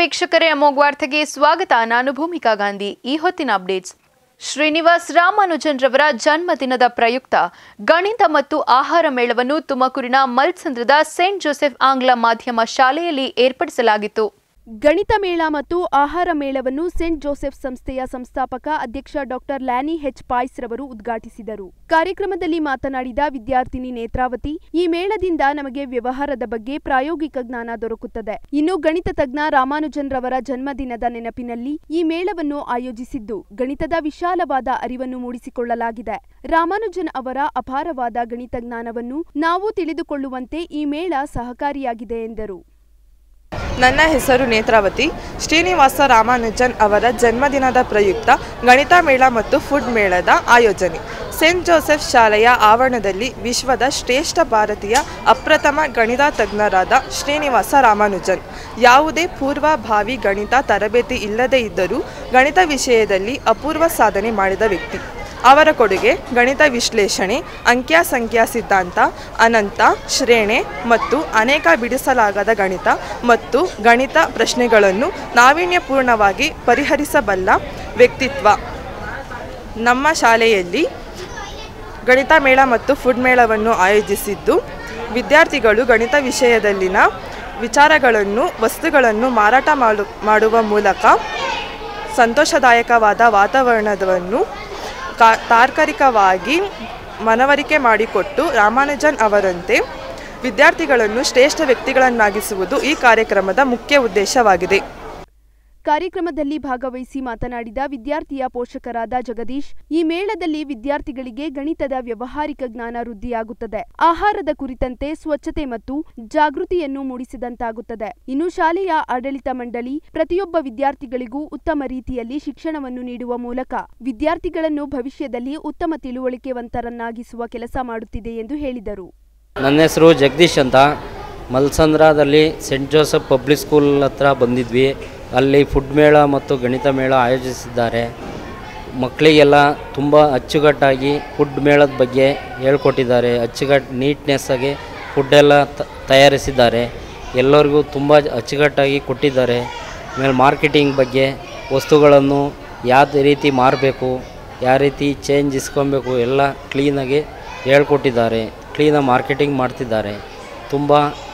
ವೀಕ್ಷಕರೇ ಅಮೋಘ್ ವಾರ್ತೆಗೆ ಸ್ವಾಗತ ನಾನು ಭೂಮಿಕಾ ಗಾಂಧಿ ಈ ಹೊತ್ತಿನ ಅಪ್ಡೇಟ್ಸ್ ಶ್ರೀನಿವಾಸ್ ರಾಮಾನುಜನ್ ರವರ ಜನ್ಮದಿನದ ಪ್ರಯುಕ್ತ ಗಣಿತ ಮತ್ತು ಆಹಾರ ಮೇಳವನ್ನು ತುಮಕೂರಿನ ಮಲ್ಸಂದ್ರದ ಸೇಂಟ್ ಜೋಸೆಫ್ ಆಂಗ್ಲ ಮಾಧ್ಯಮ ಶಾಲೆಯಲ್ಲಿ ಏರ್ಪಡಿಸಲಾಗಿತ್ತು ಗಣಿತ ಮೇಳ ಮತ್ತು ಆಹಾರ ಮೇಳವನ್ನು ಸೆಂಟ್ ಜೋಸೆಫ್ ಸಂಸ್ಥೆಯ ಸಂಸ್ಥಾಪಕ ಅಧ್ಯಕ್ಷ ಡಾಕ್ಟರ್ ಲ್ಯಾನಿ ಹೆಚ್ ಪಾಯ್ಸ್ ರವರು ಉದ್ಘಾಟಿಸಿದರು ಕಾರ್ಯಕ್ರಮದಲ್ಲಿ ಮಾತನಾಡಿದ ವಿದ್ಯಾರ್ಥಿನಿ ನೇತ್ರಾವತಿ ಈ ಮೇಳದಿಂದ ನಮಗೆ ವ್ಯವಹಾರದ ಬಗ್ಗೆ ಪ್ರಾಯೋಗಿಕ ಜ್ಞಾನ ದೊರಕುತ್ತದೆ ಇನ್ನು ಗಣಿತ ತಜ್ಞ ರಾಮಾನುಜನ್ ರವರ ಜನ್ಮದಿನದ ನೆನಪಿನಲ್ಲಿ ಈ ಮೇಳವನ್ನು ಆಯೋಜಿಸಿದ್ದು ಗಣಿತದ ವಿಶಾಲವಾದ ಅರಿವನ್ನು ಮೂಡಿಸಿಕೊಳ್ಳಲಾಗಿದೆ ರಾಮಾನುಜನ್ ಅವರ ಅಪಾರವಾದ ಗಣಿತ ಜ್ಞಾನವನ್ನು ನಾವು ತಿಳಿದುಕೊಳ್ಳುವಂತೆ ಈ ಮೇಳ ಸಹಕಾರಿಯಾಗಿದೆ ಎಂದರು ನನ್ನ ಹೆಸರು ನೇತ್ರಾವತಿ ಶ್ರೀನಿವಾಸ ರಾಮಾನುಜನ್ ಅವರ ಜನ್ಮದಿನದ ಪ್ರಯುಕ್ತ ಗಣಿತ ಮೇಳ ಮತ್ತು ಫುಡ್ ಮೇಳದ ಆಯೋಜನೆ ಸೆಂಟ್ ಜೋಸೆಫ್ ಶಾಲೆಯ ಆವರಣದಲ್ಲಿ ವಿಶ್ವದ ಶ್ರೇಷ್ಠ ಭಾರತೀಯ ಅಪ್ರಥಮ ಗಣಿತ ತಜ್ಞರಾದ ಶ್ರೀನಿವಾಸ ರಾಮಾನುಜನ್ ಯಾವುದೇ ಪೂರ್ವಭಾವಿ ಗಣಿತ ತರಬೇತಿ ಇಲ್ಲದೇ ಇದ್ದರೂ ಗಣಿತ ವಿಷಯದಲ್ಲಿ ಅಪೂರ್ವ ಸಾಧನೆ ಮಾಡಿದ ವ್ಯಕ್ತಿ ಅವರ ಕೊಡುಗೆ ಗಣಿತ ವಿಶ್ಲೇಷಣೆ ಅಂಕ್ಯ ಸಂಖ್ಯಾ ಸಿದ್ಧಾಂತ ಅನಂತ ಶ್ರೇಣೆ ಮತ್ತು ಅನೇಕ ಬಿಡಿಸಲಾಗದ ಗಣಿತ ಮತ್ತು ಗಣಿತ ಪ್ರಶ್ನೆಗಳನ್ನು ನಾವೀನ್ಯಪೂರ್ಣವಾಗಿ ಪರಿಹರಿಸಬಲ್ಲ ವ್ಯಕ್ತಿತ್ವ ನಮ್ಮ ಶಾಲೆಯಲ್ಲಿ ಗಣಿತ ಮೇಳ ಮತ್ತು ಫುಡ್ ಮೇಳವನ್ನು ಆಯೋಜಿಸಿದ್ದು ವಿದ್ಯಾರ್ಥಿಗಳು ಗಣಿತ ವಿಷಯದಲ್ಲಿನ ವಿಚಾರಗಳನ್ನು ವಸ್ತುಗಳನ್ನು ಮಾರಾಟ ಮಾಡು ಮಾಡುವ ಮೂಲಕ ಸಂತೋಷದಾಯಕವಾದ ವಾತಾವರಣವನ್ನು ಕಾ ತಾರ್ಕರಿಕವಾಗಿ ಮನವರಿಕೆ ಮಾಡಿಕೊಟ್ಟು ರಾಮಾನುಜನ್ ಅವರಂತೆ ವಿದ್ಯಾರ್ಥಿಗಳನ್ನು ಶ್ರೇಷ್ಠ ವ್ಯಕ್ತಿಗಳನ್ನಾಗಿಸುವುದು ಈ ಕಾರ್ಯಕ್ರಮದ ಮುಖ್ಯ ಉದ್ದೇಶವಾಗಿದೆ ಕಾರ್ಯಕ್ರಮದಲ್ಲಿ ಭಾಗವಹಿಸಿ ಮಾತನಾಡಿದ ವಿದ್ಯಾರ್ಥಿಯ ಪೋಷಕರಾದ ಜಗದೀಶ್ ಈ ಮೇಳದಲ್ಲಿ ವಿದ್ಯಾರ್ಥಿಗಳಿಗೆ ಗಣಿತದ ವ್ಯವಹಾರಿಕ ಜ್ಞಾನ ವೃದ್ಧಿಯಾಗುತ್ತದೆ ಆಹಾರದ ಕುರಿತಂತೆ ಸ್ವಚ್ಛತೆ ಮತ್ತು ಜಾಗೃತಿಯನ್ನು ಮೂಡಿಸಿದಂತಾಗುತ್ತದೆ ಇನ್ನು ಶಾಲೆಯ ಆಡಳಿತ ಮಂಡಳಿ ಪ್ರತಿಯೊಬ್ಬ ವಿದ್ಯಾರ್ಥಿಗಳಿಗೂ ಉತ್ತಮ ರೀತಿಯಲ್ಲಿ ಶಿಕ್ಷಣವನ್ನು ನೀಡುವ ಮೂಲಕ ವಿದ್ಯಾರ್ಥಿಗಳನ್ನು ಭವಿಷ್ಯದಲ್ಲಿ ಉತ್ತಮ ತಿಳುವಳಿಕೆವಂತರನ್ನಾಗಿಸುವ ಕೆಲಸ ಮಾಡುತ್ತಿದೆ ಎಂದು ಹೇಳಿದರು ನನ್ನ ಹೆಸರು ಜಗದೀಶ್ ಅಂತ ಮಲ್ಸಂದ್ರದಲ್ಲಿ ಸೆಂಟ್ ಜೋಸೆಫ್ ಪಬ್ಲಿಕ್ ಸ್ಕೂಲ್ ಹತ್ರ ಬಂದಿದ್ವಿ ಅಲ್ಲಿ ಫುಡ್ ಮೇಳ ಮತ್ತು ಗಣಿತ ಮೇಳ ಆಯೋಜಿಸಿದ್ದಾರೆ ಮಕ್ಕಳಿಗೆಲ್ಲ ತುಂಬ ಅಚ್ಚುಕಟ್ಟಾಗಿ ಫುಡ್ ಮೇಳದ ಬಗ್ಗೆ ಹೇಳ್ಕೊಟ್ಟಿದ್ದಾರೆ ಅಚ್ಚುಕಟ್ಟು ನೀಟ್ನೆಸ್ಸಾಗಿ ಫುಡ್ಡೆಲ್ಲ ತ- ತಯಾರಿಸಿದ್ದಾರೆ ಎಲ್ಲರಿಗೂ ತುಂಬ ಅಚ್ಚುಕಟ್ಟಾಗಿ ಕೊಟ್ಟಿದ್ದಾರೆ ಆಮೇಲೆ ಮಾರ್ಕೆಟಿಂಗ್ ಬಗ್ಗೆ ವಸ್ತುಗಳನ್ನು ಯಾವ ರೀತಿ ಮಾರಬೇಕು ಯಾವ ರೀತಿ ಚೇಂಜ್ ಇಸ್ಕೊಬೇಕು ಎಲ್ಲ ಕ್ಲೀನಾಗಿ ಹೇಳ್ಕೊಟ್ಟಿದ್ದಾರೆ ಕ್ಲೀನಾಗಿ ಮಾರ್ಕೆಟಿಂಗ್ ಮಾಡ್ತಿದ್ದಾರೆ ತುಂಬ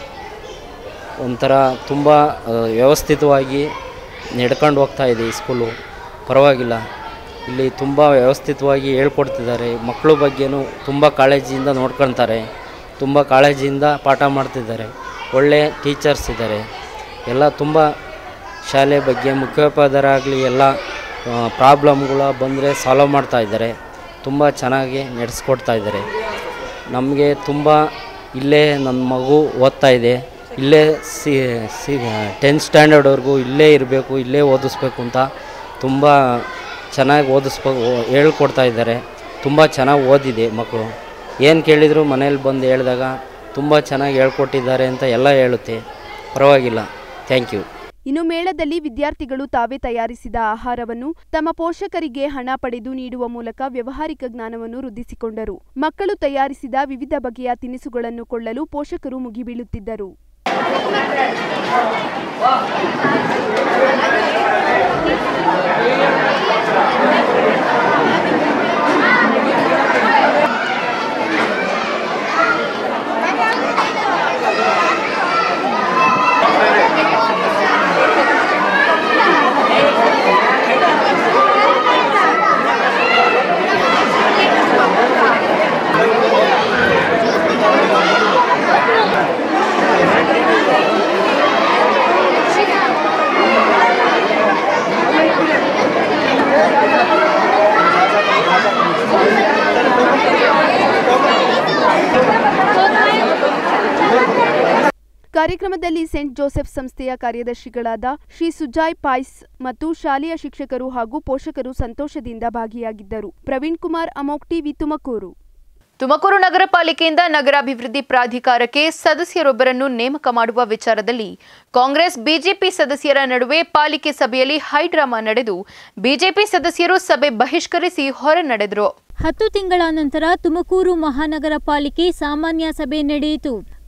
ಒಂಥರ ತುಂಬ ಆ, ವ್ಯವಸ್ಥಿತವಾಗಿ ನಡ್ಕೊಂಡು ಹೋಗ್ತಾ ಇದೆ ಈ ಸ್ಕೂಲು ಪರವಾಗಿಲ್ಲ ಇಲ್ಲಿ ತುಂಬ ವ್ಯವಸ್ಥಿತವಾಗಿ ಹೇಳ್ಕೊಡ್ತಿದ್ದಾರೆ ಮಕ್ಕಳ ಬಗ್ಗೆನೂ ತುಂಬ ಕಾಳಜಿಯಿಂದ ನೋಡ್ಕೊಳ್ತಾರೆ ತುಂಬ ಕಾಳಜಿಯಿಂದ ಪಾಠ ಮಾಡ್ತಿದ್ದಾರೆ ಒಳ್ಳೆ ಟೀಚರ್ಸ್ ಇದ್ದಾರೆ ಎಲ್ಲ ತುಂಬ ಶಾಲೆ ಬಗ್ಗೆ ಮುಖ್ಯೋಪಾಧ್ಯಾಯರಾಗಲಿ ಎಲ್ಲ ಪ್ರಾಬ್ಲಮ್ಗಳು ಬಂದರೆ ಸಾಲ್ವ್ ಮಾಡ್ತಾ ಇದ್ದಾರೆ ತುಂಬ ಚೆನ್ನಾಗಿ ನಡೆಸ್ಕೊಡ್ತಾ ಇದ್ದಾರೆ ನಮಗೆ ತುಂಬ ಇಲ್ಲೇ ನನ್ನ ಮಗು ಓದ್ತಾ ಇದೆ ಇಲ್ಲೇ ಸಿ ಸಿ ಟೆಂತ್ ಸ್ಟ್ಯಾಂಡರ್ಡ್ವರೆಗೂ ಇಲ್ಲೇ ಇರಬೇಕು ಇಲ್ಲೇ ಓದಿಸ್ಬೇಕು ಅಂತ ತುಂಬ ಚೆನ್ನಾಗಿ ಓದಿಸ್ಬೇಕು ಹೇಳ್ಕೊಡ್ತಾ ಇದ್ದಾರೆ ತುಂಬ ಚೆನ್ನಾಗಿ ಓದಿದೆ ಮಕ್ಕಳು ಏನು ಕೇಳಿದರೂ ಮನೇಲಿ ಬಂದು ಹೇಳಿದಾಗ ತುಂಬ ಚೆನ್ನಾಗಿ ಹೇಳ್ಕೊಟ್ಟಿದ್ದಾರೆ ಅಂತ ಎಲ್ಲ ಹೇಳುತ್ತೆ ಪರವಾಗಿಲ್ಲ ಥ್ಯಾಂಕ್ ಯು ಇನ್ನು ಮೇಳದಲ್ಲಿ ವಿದ್ಯಾರ್ಥಿಗಳು ತಾವೇ ತಯಾರಿಸಿದ ಆಹಾರವನ್ನು ತಮ್ಮ ಪೋಷಕರಿಗೆ ಹಣ ಪಡೆದು ನೀಡುವ ಮೂಲಕ ವ್ಯವಹಾರಿಕ ಜ್ಞಾನವನ್ನು ವೃದ್ಧಿಸಿಕೊಂಡರು ಮಕ್ಕಳು ತಯಾರಿಸಿದ ವಿವಿಧ ಬಗೆಯ ತಿನಿಸುಗಳನ್ನು ಕೊಳ್ಳಲು ಪೋಷಕರು ಮುಗಿಬೀಳುತ್ತಿದ್ದರು ಕಾರ್ಯಕ್ರಮದಲ್ಲಿ ಸೆಂಟ್ ಜೋಸೆಫ್ ಸಂಸ್ಥೆಯ ಕಾರ್ಯದರ್ಶಿಗಳಾದ ಶ್ರೀ ಸುಜಾಯ್ ಪಾಯ್ಸ್ ಮತ್ತು ಶಾಲೆಯ ಶಿಕ್ಷಕರು ಹಾಗೂ ಪೋಷಕರು ಸಂತೋಷದಿಂದ ಭಾಗಿಯಾಗಿದ್ದರು ಪ್ರವೀಣ್ ಕುಮಾರ್ ಅಮೋಕ್ ಟಿವಿ ತುಮಕೂರು ತುಮಕೂರು ನಗರ ಪಾಲಿಕೆಯಿಂದ ನಗರಾಭಿವೃದ್ಧಿ ಪ್ರಾಧಿಕಾರಕ್ಕೆ ಸದಸ್ಯರೊಬ್ಬರನ್ನು ನೇಮಕ ಮಾಡುವ ವಿಚಾರದಲ್ಲಿ ಕಾಂಗ್ರೆಸ್ ಬಿಜೆಪಿ ಸದಸ್ಯರ ನಡುವೆ ಪಾಲಿಕೆ ಸಭೆಯಲ್ಲಿ ಹೈಡ್ರಾಮಾ ನಡೆದು ಬಿಜೆಪಿ ಸದಸ್ಯರು ಸಭೆ ಬಹಿಷ್ಕರಿಸಿ ಹೊರ ನಡೆದರು ಹತ್ತು ತಿಂಗಳ ನಂತರ ತುಮಕೂರು ಮಹಾನಗರ ಪಾಲಿಕೆ ಸಾಮಾನ್ಯ ಸಭೆ ನಡೆಯಿತು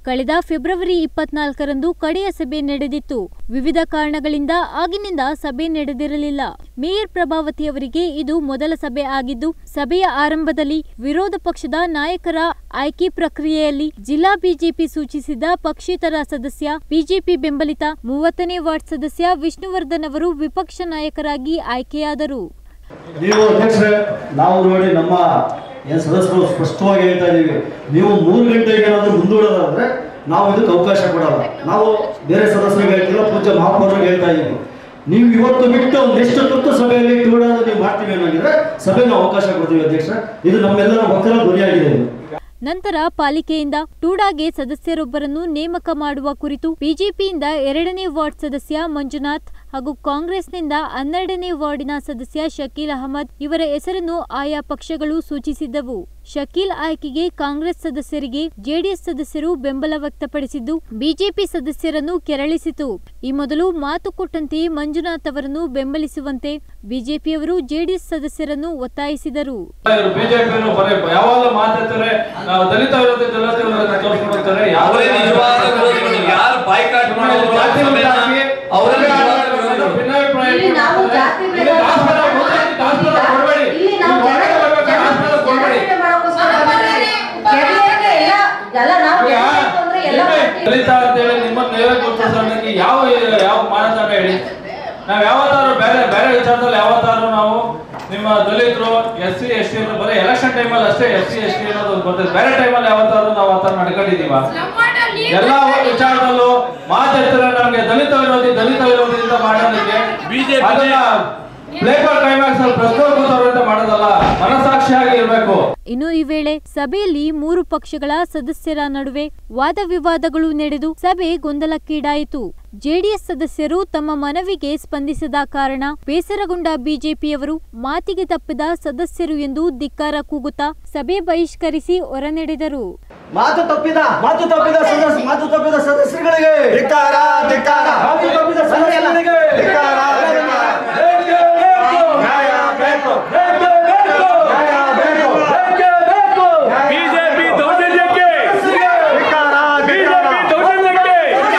ಕಳೆದ ಫೆಬ್ರವರಿ ಇಪ್ಪತ್ನಾಲ್ಕರಂದು ಕಡೆಯ ಸಭೆ ನಡೆದಿತ್ತು ವಿವಿಧ ಕಾರಣಗಳಿಂದ ಆಗಿನಿಂದ ಸಭೆ ನಡೆದಿರಲಿಲ್ಲ ಮೇಯರ್ ಪ್ರಭಾವತಿ ಅವರಿಗೆ ಇದು ಮೊದಲ ಸಭೆ ಆಗಿದ್ದು ಸಭೆಯ ಆರಂಭದಲ್ಲಿ ವಿರೋಧ ಪಕ್ಷದ ನಾಯಕರ ಆಯ್ಕೆ ಪ್ರಕ್ರಿಯೆಯಲ್ಲಿ ಜಿಲ್ಲಾ ಬಿಜೆಪಿ ಸೂಚಿಸಿದ ಪಕ್ಷೇತರ ಸದಸ್ಯ ಬಿಜೆಪಿ ಬೆಂಬಲಿತ ಮೂವತ್ತನೇ ವಾರ್ಡ್ ಸದಸ್ಯ ವಿಷ್ಣುವರ್ಧನ್ ಅವರು ವಿಪಕ್ಷ ನಾಯಕರಾಗಿ ಆಯ್ಕೆಯಾದರು ನೀವು ಅಧ್ಯಕ್ಷರೇ ನಾವು ನೋಡಿ ನಮ್ಮ ಏನು ಸದಸ್ಯರು ಸ್ಪಷ್ಟವಾಗಿ ಹೇಳ್ತಾ ಇದ್ದೀವಿ ನೀವು ಮೂರು ಗಂಟೆಗೆ ಏನಾದರೂ ಮುಂದೂಡೋದಾದ್ರೆ ನಾವು ಇದಕ್ಕೆ ಅವಕಾಶ ಕೊಡಲ್ಲ ನಾವು ಬೇರೆ ಸದಸ್ಯರಿಗೆ ಹೇಳ್ತಿಲ್ಲ ಪೂಜ್ಯ ಮಹಾಪೌರರಿಗೆ ಹೇಳ್ತಾ ಇದ್ದೀವಿ ನೀವು ಇವತ್ತು ಬಿಟ್ಟು ನೆಕ್ಸ್ಟ್ ತುರ್ತು ಸಭೆಯಲ್ಲಿ ಟೂಡಾದ್ರು ನೀವು ಮಾಡ್ತೀವಿ ಅನ್ನೋಂಗಿದ್ರೆ ಸಭೆಗೆ ಅವಕಾಶ ಕೊಡ್ತೀವಿ ಅಧ್ಯಕ್ಷ ಇದು ನಮ್ಮೆಲ್ಲರ ಒತ್ತಡ ಧ್ವನಿಯಾಗಿದೆ ಇದು ನಂತರ ಪಾಲಿಕೆಯಿಂದ ಟೂಡಾಗೆ ಸದಸ್ಯರೊಬ್ಬರನ್ನು ನೇಮಕ ಮಾಡುವ ಕುರಿತು ಬಿಜೆಪಿಯಿಂದ ಎರಡನೇ ವಾರ್ಡ್ ಸದಸ್ಯ ಮಂಜುನಾಥ್ ಹಾಗೂ ಕಾಂಗ್ರೆಸ್ನಿಂದ ಹನ್ನೆರಡನೇ ವಾರ್ಡಿನ ಸದಸ್ಯ ಶಕೀಲ್ ಅಹಮದ್ ಇವರ ಹೆಸರನ್ನು ಆಯಾ ಪಕ್ಷಗಳು ಸೂಚಿಸಿದ್ದವು ಶಕೀಲ್ ಆಯ್ಕೆಗೆ ಕಾಂಗ್ರೆಸ್ ಸದಸ್ಯರಿಗೆ ಜೆಡಿಎಸ್ ಸದಸ್ಯರು ಬೆಂಬಲ ವ್ಯಕ್ತಪಡಿಸಿದ್ದು ಬಿಜೆಪಿ ಸದಸ್ಯರನ್ನು ಕೆರಳಿಸಿತು ಈ ಮೊದಲು ಮಾತು ಕೊಟ್ಟಂತೆಯೇ ಮಂಜುನಾಥ್ ಅವರನ್ನು ಬೆಂಬಲಿಸುವಂತೆ ಬಿಜೆಪಿಯವರು ಜೆಡಿಎಸ್ ಸದಸ್ಯರನ್ನು ಒತ್ತಾಯಿಸಿದರು ಇವರು ಬಿಜೆಪಿಯವರು ಬರೀ ಯಾವಾಗ ಮಾತಾಡ್ತಾರೆ ನಾವು ದಲಿತ ವಿರೋಧಿ ದಲಿತ ವಿರೋಧಿ ತೋರಿಸ್ಕೊಂಡು ಹೋಗ್ತಾರೆ ಯಾವ ಅವರೇ ನಿಜವಾದ ವಿರೋಧಿಗಳು ಯಾರು ಬಾಯ್ಕಾಟ್ ಮಾಡೋರು ಜಾತಿ ಸಭೆನ ವಿರೋಧಿ, ಅವರೇ ನಿಜವಾದ ಭಿನ್ನಾಭಿಪ್ರಾಯ ವಿರೋಧಿಗಳು. ಭಿನ್ನಾಭಿಪ್ರಾಯ ಇಲ್ಲಿ ನಾವು ಜಾತಿ ಇಲ್ಲಿ ಭೇದ ದಾಸವಾಳ ಹೋಗ್ಲಿ, ದಾಸವಾಳ ಕೊಡ್ಬೇಡಿ. ಇಲ್ಲಿ ನಾವು ನೀವು ಹೊರಗಡೆ ಬರ್ಬೇಕು, ದಾಸವಾಳ ಕೊಡ್ಬೇಡಿ. ಜನಗಣನೆ ಮಾಡೋಕ್ಕೋಸ್ಕರ ಬಂದಿದ್ದೀವಿ. ಗೆಳೆಯರಿಗೆ ಎಲ್ಲ ಎಲ್ಲ ನಾವು ಈಗ ಗೆಲ್ಲಬೇಕು ಅಂದ್ರೆ ಎಲ್ಲ ನಿಮ್ಮೇ ಪಾರ್ಟಿ- ದಲಿತ ಅಂತೇಳಿ ನಿಮ್ಮನ್ನ ನೀವೇ ಗುರುತಿಸೋದಕ್ಕೆ ಯಾವ ಯಾವ ಮಾನದಂಡ ಹೇಳಿ ನಾವ್ ಯಾವತ್ತಾರು ಬೇರೆ ಬೇರೆ ವಿಚಾರದಲ್ಲಿ ಯಾವತ್ತಾರು ನಾವು ನಿಮ್ಮ ದಲಿತರು ಎಸ್ ಸಿ ಎಸ್ ಟಿ ಬರೀ ಎಲೆಕ್ಷನ್ ಟೈಮಲ್ಲಿ ಅಷ್ಟೇ ಎಸ್ ಸಿ ಎಸ್ ಟಿ ಅನ್ನೋದು ಬರ್ತದೆ ಬೇರೆ ಟೈಮಲ್ಲಿ ಯಾವತ್ತಾರು ನಾವು ಆತರ ನಡ್ಕೊಂಡಿದೀವ ಎಲ್ಲಾ ವಿಚಾರದಲ್ಲೂ ಮಾತಾಡ್ತಾರೆ ನಮ್ಗೆ ದಲಿತ ವಿರೋಧಿ ದಲಿತ ವಿರೋಧಿ ಅಂತ ಮಾಡೋದಕ್ಕೆ BJP ಅದನ್ನ ಪ್ಲೇಬಾರ್ ಕ್ಲೈಮ್ಯಾಕ್ಸ್ ಅಲ್ಲಿ ಪ್ರಶ್ನೆ ಕೂತವ್ರು ಅಂತ ಮಾಡೋದಲ್ಲ ಮನಸಾಕ್ಷಿಯಾಗಿ ಇರ್ಬೇಕು ಇನ್ನು ಈ ವೇಳೆ ಸಭೆಯಲ್ಲಿ ಮೂರು ಪಕ್ಷಗಳ ಸದಸ್ಯರ ನಡುವೆ ವಾದ ವಿವಾದಗಳು ನಡೆದು ಸಭೆ ಗೊಂದಲಕ್ಕೀಡಾಯಿತು ಜೆಡಿಎಸ್ ಸದಸ್ಯರು ತಮ್ಮ ಮನವಿಗೆ ಸ್ಪಂದಿಸದ ಕಾರಣ ಬೇಸರಗೊಂಡ ಬಿಜೆಪಿಯವರು ಮಾತಿಗೆ ತಪ್ಪಿದ ಸದಸ್ಯರು ಎಂದು ಧಿಕ್ಕಾರ ಕೂಗುತ್ತಾ ಸಭೆ ಬಹಿಷ್ಕರಿಸಿ ಹೊರನಡೆದರು ಮಾತು ತಪ್ಪಿದ ಮಾತು ತಪ್ಪಿದ ಸದಸ್ಯ ಮಾತು ತಪ್ಪಿದ ಸದಸ್ಯರಿಗೆ ಧಿಕ್ಕಾರ ಧಿಕ್ಕಾರ ಮಾತು ತಪ್ಪಿದ ಸದಸ್ಯರಿಗೆ ಧಿಕ್ಕಾರ, ಧಿಕ್ಕಾರ. ಬೇಕೇ ಬೇಕು. ನ್ಯಾಯ ಬೇಕು ಬೇಕೇ ಬೇಕು. ನ್ಯಾಯ ಬೇಕು ಬೇಕೇ ಬೇಕು. ಬಿಜೆಪಿ ದೌರ್ಜನ್ಯಕ್ಕೆ ಧಿಕ್ಕಾರ ಧಿಕ್ಕಾರ ಬಿಜೆಪಿ ದೌರ್ಜನ್ಯಕ್ಕೆ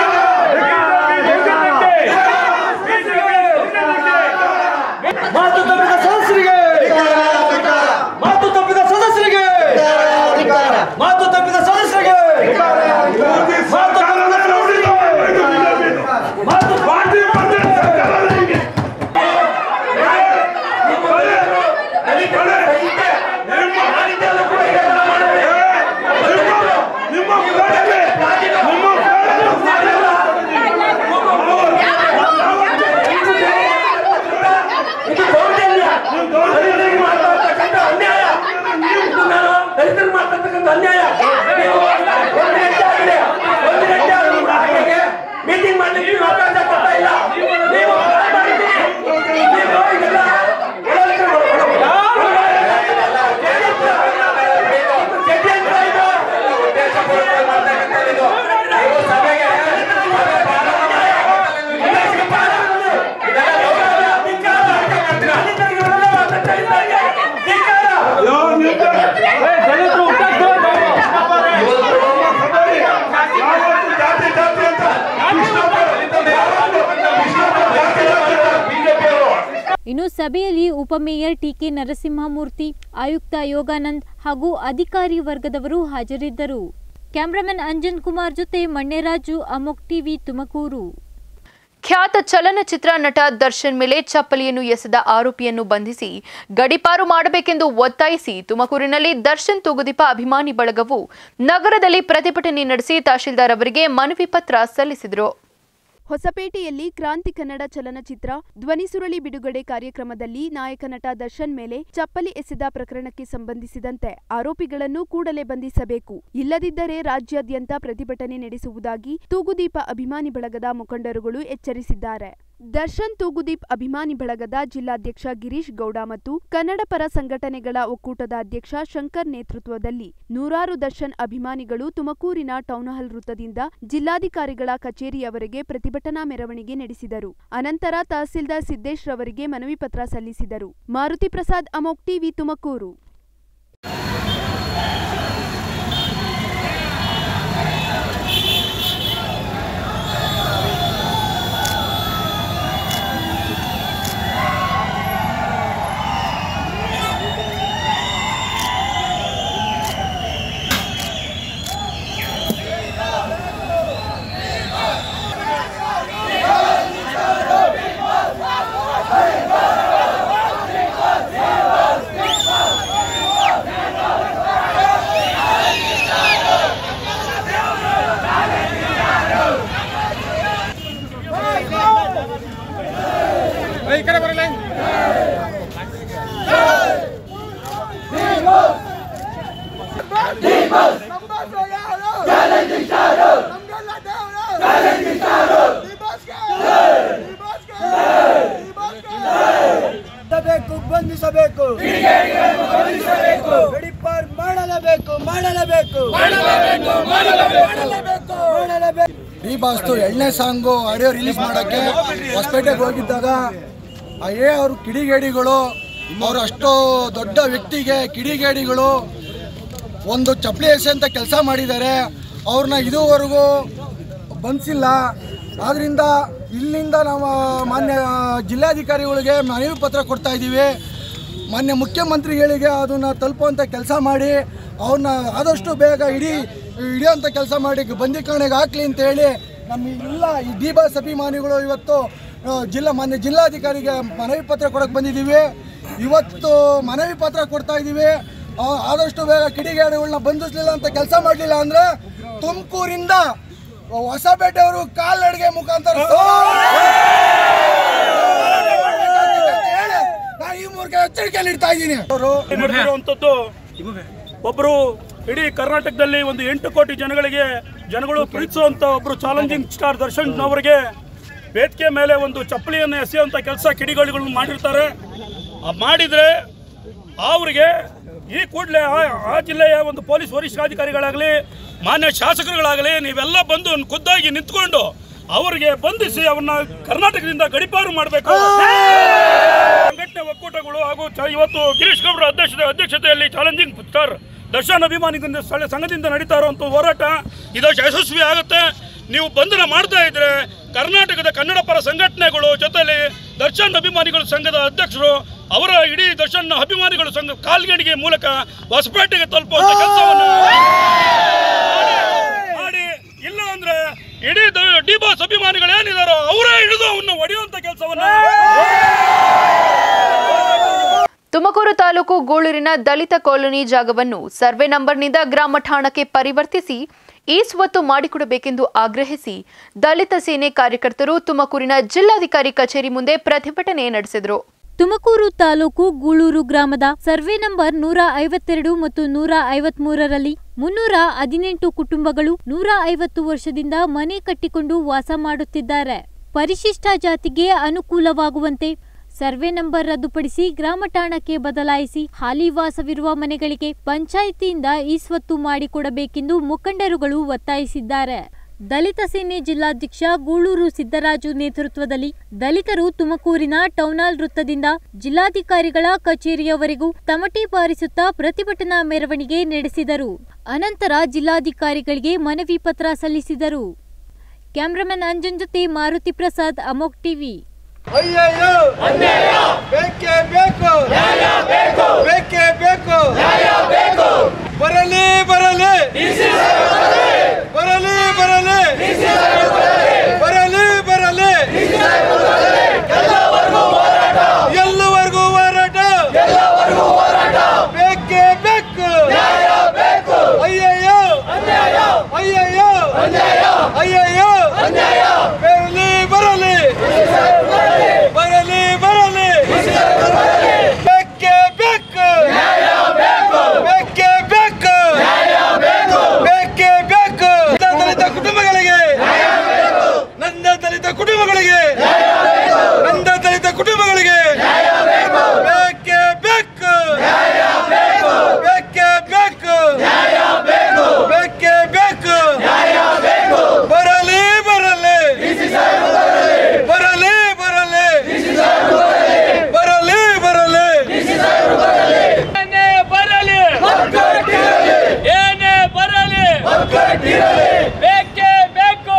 ಮಾತು ತಪ್ಪಿದ ಸದಸ್ಯರಿಗೆ ಮಾತು ತಪ್ಪಿದ ಸದಸ್ಯರಿಗೆ ಮಾತು ತಪ್ಪಿದ ಸದಸ್ಯರಿಗೆ ಮಾತು ತಪ್ಪಿದ ಸದಸ್ಯರಿಗೆ ಮಾತು ಮೀಟಿಂಗ್ ಮಾಡ್ಲಿಕ್ಕೆ ಅವಕಾಶ ಕೊಡ್ತಾ ಇಲ್ಲ ನೀವು ಇನ್ನು ಸಭೆಯಲ್ಲಿ ಉಪಮೇಯರ್ ಟಿಕೆ ನರಸಿಂಹಮೂರ್ತಿ ಆಯುಕ್ತ ಯೋಗಾನಂದ್ ಹಾಗೂ ಅಧಿಕಾರಿ ವರ್ಗದವರು ಹಾಜರಿದ್ದರು ಕ್ಯಾಮ್ರಾಮನ್ ಅಂಜನ್ ಕುಮಾರ್ ಜೊತೆ ಮಣ್ಣೆರಾಜು ಅಮೋಕ್ ಟಿವಿ ತುಮಕೂರು ಖ್ಯಾತ ಚಲನಚಿತ್ರ ನಟ ದರ್ಶನ್ ಮೇಲೆ ಚಪ್ಪಲಿಯನ್ನು ಎಸೆದ ಆರೋಪಿಯನ್ನು ಬಂಧಿಸಿ ಗಡಿಪಾರು ಮಾಡಬೇಕೆಂದು ಒತ್ತಾಯಿಸಿ ತುಮಕೂರಿನಲ್ಲಿ ದರ್ಶನ್ ತೂಗುದೀಪ ಅಭಿಮಾನಿ ಬಳಗವು ನಗರದಲ್ಲಿ ಪ್ರತಿಭಟನೆ ನಡೆಸಿ ತಹಶೀಲ್ದಾರ್ ಅವರಿಗೆ ಮನವಿ ಪತ್ರ ಸಲ್ಲಿಸಿದರು ಹೊಸಪೇಟೆಯಲ್ಲಿ ಕ್ರಾಂತಿ ಕನ್ನಡ ಚಲನಚಿತ್ರ ಧ್ವನಿ ಸುರುಳಿ ಬಿಡುಗಡೆ ಕಾರ್ಯಕ್ರಮದಲ್ಲಿ ನಾಯಕ ನಟ ದರ್ಶನ್ ಮೇಲೆ ಚಪ್ಪಲಿ ಎಸೆದ ಪ್ರಕರಣಕ್ಕೆ ಸಂಬಂಧಿಸಿದಂತೆ ಆರೋಪಿಗಳನ್ನು ಕೂಡಲೇ ಬಂಧಿಸಬೇಕು ಇಲ್ಲದಿದ್ದರೆ ರಾಜ್ಯಾದ್ಯಂತ ಪ್ರತಿಭಟನೆ ನಡೆಸುವುದಾಗಿ ತೂಗುದೀಪ ಅಭಿಮಾನಿ ಬಳಗದ ಮುಖಂಡರುಗಳು ಎಚ್ಚರಿಸಿದ್ದಾರೆ ದರ್ಶನ್ ತೂಗುದೀಪ್ ಅಭಿಮಾನಿ ಬಳಗದ ಜಿಲ್ಲಾಧ್ಯಕ್ಷ ಗಿರೀಶ್ ಗೌಡ ಮತ್ತು ಕನ್ನಡ ಪರ ಸಂಘಟನೆಗಳ ಒಕ್ಕೂಟದ ಅಧ್ಯಕ್ಷ ಶಂಕರ್ ನೇತೃತ್ವದಲ್ಲಿ ನೂರಾರು ದರ್ಶನ್ ಅಭಿಮಾನಿಗಳು ತುಮಕೂರಿನ ಟೌನ್ಹಾಲ್ ವೃತ್ತದಿಂದ ಜಿಲ್ಲಾಧಿಕಾರಿಗಳ ಕಚೇರಿಯವರೆಗೆ ಪ್ರತಿಭಟನಾ ಮೆರವಣಿಗೆ ನಡೆಸಿದರು ಅನಂತರ ತಹಸೀಲ್ದಾರ್ ಸಿದ್ದೇಶ್ ರವರಿಗೆ ಮನವಿ ಪತ್ರ ಸಲ್ಲಿಸಿದರು ಮಾರುತಿ ಪ್ರಸಾದ್ ಅಮೋಕ್ ಟಿವಿ ತುಮಕೂರು ಬಂಧಿಸಬೇಕು ಬಂಧಿಸಬೇಕು ಗಡಿಪಾರ್ ಮಾಡಲೇಬೇಕು ಮಾಡಲೇಬೇಕು ಮಾಡಲೇಬೇಕು ಈ ಬಾಸ್ತು ಎಣ್ಣೆ ಸಾಂಗು ಆಡಿಯೋ ರಿಲೀಸ್ ಮಾಡೋಕ್ಕೆ ಹೊಸಪೇಟೆಗೆ ಹೋಗಿದ್ದಾಗ ಅಯ್ಯೇ ಅವರು ಕಿಡಿಗೇಡಿಗಳು ಅವರು ಅಷ್ಟು ದೊಡ್ಡ ವ್ಯಕ್ತಿಗೆ ಕಿಡಿಗೇಡಿಗಳು ಒಂದು ಚಪ್ಪಲಿ ಎಸೆ ಅಂತ ಕೆಲಸ ಮಾಡಿದ್ದಾರೆ ಅವ್ರನ್ನ ಇದುವರೆಗೂ ಬಂಧಿಸಿಲ್ಲ ಆದ್ದರಿಂದ ಇಲ್ಲಿಂದ ನಾವು ಮಾನ್ಯ ಜಿಲ್ಲಾಧಿಕಾರಿಗಳಿಗೆ ಮನವಿ ಪತ್ರ ಕೊಡ್ತಾ ಇದ್ದೀವಿ ಮಾನ್ಯ ಮುಖ್ಯಮಂತ್ರಿಗಳಿಗೆ ಅದನ್ನು ತಲುಪುವಂಥ ಕೆಲಸ ಮಾಡಿ ಅವ್ರನ್ನ ಆದಷ್ಟು ಬೇಗ ಇಡೀ ಹಿಡಿಯೋಂಥ ಕೆಲಸ ಮಾಡಿ ಬಂದೀಕರಣೆಗೆ ಹಾಕ್ಲಿ ಅಂತ ಹೇಳಿ ನಮ್ಮ ಎಲ್ಲ ಈ ಡಿ ಬಾಸ್ ಅಭಿಮಾನಿಗಳು ಇವತ್ತು ಆ, ಜಿಲ್ಲಾ ಮಾನ್ಯ ಜಿಲ್ಲಾಧಿಕಾರಿಗೆ ಮನವಿ ಪತ್ರ ಕೊಡಕ್ಕೆ ಬಂದಿದ್ದೀವಿ ಇವತ್ತು ಮನವಿ ಪತ್ರ ಕೊಡ್ತಾ ಇದ್ದೀವಿ ಆ, ಆದಷ್ಟು ಬೇಗ ಕಿಡಿಗೇಡಿಗಳನ್ನ ಬಂಧಿಸಲಿಲ್ಲ ಅಂತ ಕೆಲಸ ಮಾಡಲಿಲ್ಲ ಅಂದರೆ ತುಮಕೂರಿಂದ ಹೊಸಪೇಟೆಯವರು ಕಾಲ್ನಡಿಗೆ ಮುಖಾಂತರ ನಾನು ಈ ಮೂಲಕ ಎಚ್ಚರಿಕೆ ನೀಡ್ತಾ ಇದ್ದೀನಿ ಮಾಡಿರುವಂಥದ್ದು ಒಬ್ಬರು ಇಡೀ ಕರ್ನಾಟಕದಲ್ಲಿ ಒಂದು ಎಂಟು ಕೋಟಿ ಜನಗಳಿಗೆ ಜನಗಳು ಪ್ರೀತಿಸುವಂತ ಒಬ್ಬರು ಚಾಲೆಂಜಿಂಗ್ ಸ್ಟಾರ್ ದರ್ಶನ್ ಅವರಿಗೆ ವೇದಿಕೆ ಮೇಲೆ ಒಂದು ಚಪ್ಪಲಿಯನ್ನು ಎಸೆಯುವಂಥ ಕೆಲಸ ಕಿಡಿಗಳಿಗಳನ್ನು ಮಾಡಿರ್ತಾರೆ ಆ ಮಾಡಿದರೆ ಅವರಿಗೆ ಈ ಕೂಡಲೇ ಆ ಜಿಲ್ಲೆಯ ಒಂದು ಪೊಲೀಸ್ ವರಿಷ್ಠಾಧಿಕಾರಿಗಳಾಗಲಿ ಮಾನ್ಯ ಶಾಸಕರುಗಳಾಗಲಿ ನೀವೆಲ್ಲ ಬಂದು ಖುದ್ದಾಗಿ ನಿಂತ್ಕೊಂಡು ಅವರಿಗೆ ಬಂಧಿಸಿ ಅವ್ರನ್ನ ಕರ್ನಾಟಕದಿಂದ ಗಡಿಪಾರು ಮಾಡಬೇಕು ಸಂಘಟನೆ ಒಕ್ಕೂಟಗಳು ಹಾಗೂ ಚ- ಇವತ್ತು ಗಿರೀಶ್ ಗೌಡ್ರ ಅಧ್ಯಕ್ಷತೆ ಅಧ್ಯಕ್ಷತೆಯಲ್ಲಿ ಚಾಲೆಂಜಿಂಗ್ ಸ್ಟಾರ್ ದರ್ಶನ್ ಅಭಿಮಾನಿಗಳಿಂದ ಸ್ಥಳ ಸಂಘದಿಂದ ನಡೀತಾ ಇರುವಂಥ ಹೋರಾಟ ಇದಷ್ಟು ಯಶಸ್ವಿ ಆಗುತ್ತೆ ನೀವು ಬಂಧನ ಮಾಡ್ತಾ ಇದ್ರೆ ಕರ್ನಾಟಕದ ಕನ್ನಡ ಪರ ಸಂಘಟನೆಗಳು ಜೊತೆಲಿ ದರ್ಶನ್ ಅಭಿಮಾನಿಗಳ ಸಂಘದ ಅಧ್ಯಕ್ಷರು ಅವರ ಇಡೀ ದರ್ಶನ್ ಅಭಿಮಾನಿಗಳ ಸಂಘ ಕಾಲ್ಗಡಿಗೆ ಮೂಲಕ ಹೊಸಪೇಟೆಗೆ ತಲುಪುವಂತ ಕೆಲಸವನ್ನು ಮಾಡಿ ಇಲ್ಲ ಅಂದ್ರೆ ಇಡೀ ಡಿ ಬಾಸ್ ಅಭಿಮಾನಿಗಳು ಏನಿದಾರೋ ಅವರೇ ಹಿಡಿದು ಅವನ್ನ ಹೊಡೆಯುವಂತ ಕೆಲಸವನ್ನ ತುಮಕೂರು ತಾಲೂಕು ಗೂಳೂರಿನ ದಲಿತ ಕಾಲೋನಿ ಜಾಗವನ್ನು ಸರ್ವೆ ನಂಬರ್ನಿಂದ ಗ್ರಾಮ ಠಾಣಕ್ಕೆ ಪರಿವರ್ತಿಸಿ ಈ ಸ್ವತ್ತು ಮಾಡಿಕೊಡಬೇಕೆಂದು ಆಗ್ರಹಿಸಿ ದಲಿತ ಸೇನೆ ಕಾರ್ಯಕರ್ತರು ತುಮಕೂರಿನ ಜಿಲ್ಲಾಧಿಕಾರಿ ಕಚೇರಿ ಮುಂದೆ ಪ್ರತಿಭಟನೆ ನಡೆಸಿದರು ತುಮಕೂರು ತಾಲೂಕು ಗೂಳೂರು ಗ್ರಾಮದ ಸರ್ವೆ ನಂಬರ್ ನೂರ ಐವತ್ತೆರಡು ಮತ್ತು ನೂರ ಐವತ್ಮೂರರಲ್ಲಿ ಮುನ್ನೂರ ಹದಿನೆಂಟು ಕುಟುಂಬಗಳು ನೂರ ಐವತ್ತು ವರ್ಷದಿಂದ ಮನೆ ಕಟ್ಟಿಕೊಂಡು ವಾಸ ಮಾಡುತ್ತಿದ್ದಾರೆ ಪರಿಶಿಷ್ಟ ಜಾತಿಗೆ ಅನುಕೂಲವಾಗುವಂತೆ ಸರ್ವೆ ನಂಬರ್ ರದ್ದುಪಡಿಸಿ ಗ್ರಾಮ ಠಾಣಕ್ಕೆ ಬದಲಾಯಿಸಿ ಹಾಲಿ ವಾಸವಿರುವ ಮನೆಗಳಿಗೆ ಪಂಚಾಯಿತಿಯಿಂದ ಈ ಸ್ವತ್ತು ಮಾಡಿಕೊಡಬೇಕೆಂದು ಮುಖಂಡರುಗಳು ಒತ್ತಾಯಿಸಿದ್ದಾರೆ ದಲಿತ ಸೇನೆ ಜಿಲ್ಲಾಧ್ಯಕ್ಷ ಗೂಳೂರು ಸಿದ್ದರಾಜು ನೇತೃತ್ವದಲ್ಲಿ ದಲಿತರು ತುಮಕೂರಿನ ಟೌನಾಲ್ ವೃತ್ತದಿಂದ ಜಿಲ್ಲಾಧಿಕಾರಿಗಳ ಕಚೇರಿಯವರೆಗೂ ತಮಟೆ ಬಾರಿಸುತ್ತಾ ಪ್ರತಿಭಟನಾ ಮೆರವಣಿಗೆ ನಡೆಸಿದರು ಅನಂತರ ಜಿಲ್ಲಾಧಿಕಾರಿಗಳಿಗೆ ಮನವಿ ಪತ್ರ ಸಲ್ಲಿಸಿದರು ಕ್ಯಾಮ್ರಾಮನ್ ಅಂಜನ್ ಜೊತೆ ಮಾರುತಿ ಪ್ರಸಾದ್ ಅಮೋಕ್ ಟಿವಿ ಅಯ್ಯಯ್ಯೋ ಅನ್ಯಾಯ ಬೇಕೇ ಬೇಕು ನ್ಯಾಯ ಬೇಕು ಬೇಕೇ ಬೇಕು ನ್ಯಾಯ ಬೇಕು ಬರಲಿ ಬರಲಿ ಬರಲಿ ಬರಲಿ ಬರಲಿ ಬರಲಿ ಎಲ್ಲವರೆಗೂ ಹೋರಾಟ ಬೇಕೇ ಬೇಕು ನ್ಯಾಯ ಬೇಕು ಅಯ್ಯಯ್ಯೋ ಅನ್ಯಾಯ ಅಯ್ಯಯ್ಯೋ ಅನ್ಯಾಯ ಅಯ್ಯಯ್ಯೋ ಅನ್ಯಾಯ ಬರಲಿ ಬರಲಿ ಬರಲಿ ಬರಲಿ ಬೇಕೇ ಬೇಕು ನ್ಯಾಯ ಬೇಕು ಬೇಕೇ ಬೇಕು ನ್ಯಾಯ ಬೇಕು ಬೇಕೇ ಬೇಕು ನನ್ನ ದಲಿತ ಕುಟುಂಬಗಳಿಗೆ ನನ್ನ ದಲಿತ ಕುಟುಂಬಗಳಿಗೆ ನನ್ನ ದಲಿತ ಕುಟುಂಬಗಳಿಗೆ ಬೇಕೇ ಬೇಕು ಬೇಕೇ ಬೇಕು ಬೇಕೇ ಬೇಕು ಬರಲಿ ಬರಲಿ ಬರಲಿ ಬರಲಿ ಬರಲಿ ಬರಲಿ ಏನೇ ಬರಲಿ ಏನೇ ಬರಲಿ ಬೇಕೇ ಬೇಕು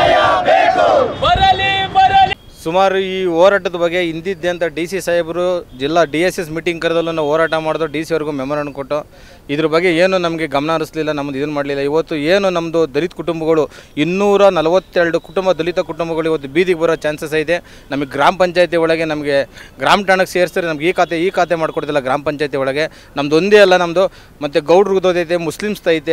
ಬರಲಿ ಬರಲಿ ಸುಮಾರು ಈ ಹೋರಾಟದ ಬಗ್ಗೆ ಹಿಂದಿದ್ದೆ ಅಂತ ಡಿ ಸಿ ಸಾಹೇಬರು ಜಿಲ್ಲಾ ಡಿ ಎಸ್ ಎಸ್ ಮೀಟಿಂಗ್ ಕರೆದಲ್ಲೂ ನಾವು ಹೋರಾಟ ಮಾಡಿದ್ರು ಡಿ ಸಿ ಅವ್ರಿಗೂ ಮೆಮೊರನ್ನು ಕೊಟ್ಟು ಇದ್ರ ಬಗ್ಗೆ ಏನು ನಮಗೆ ಗಮನ ಹರಿಸಲಿಲ್ಲ ನಮ್ಮದು ಇದನ್ನು ಮಾಡಲಿಲ್ಲ ಇವತ್ತು ಏನು ನಮ್ಮದು ದಲಿತ ಕುಟುಂಬಗಳು ಇನ್ನೂರ ನಲವತ್ತೆರಡು ಕುಟುಂಬ ದಲಿತ ಕುಟುಂಬಗಳು ಇವತ್ತು ಬೀದಿಗೆ ಬರೋ ಚಾನ್ಸಸ್ ಇದೆ ನಮಗೆ ಗ್ರಾಮ ಪಂಚಾಯತಿ ಒಳಗೆ ನಮಗೆ ಗ್ರಾಮ ಠಾಣಕ್ಕೆ ಸೇರಿಸಿದ್ರೆ ನಮ್ಗೆ ಈ ಖಾತೆ ಈ ಖಾತೆ ಮಾಡ್ಕೊಡ್ತಿಲ್ಲ ಗ್ರಾಮ ಪಂಚಾಯತಿ ಒಳಗೆ ನಮ್ದು ಒಂದೇ ಅಲ್ಲ ನಮ್ಮದು ಮತ್ತು ಗೌಡ್ರದ್ದು ಐತೆ ಮುಸ್ಲಿಮ್ಸ್ ಐತೆ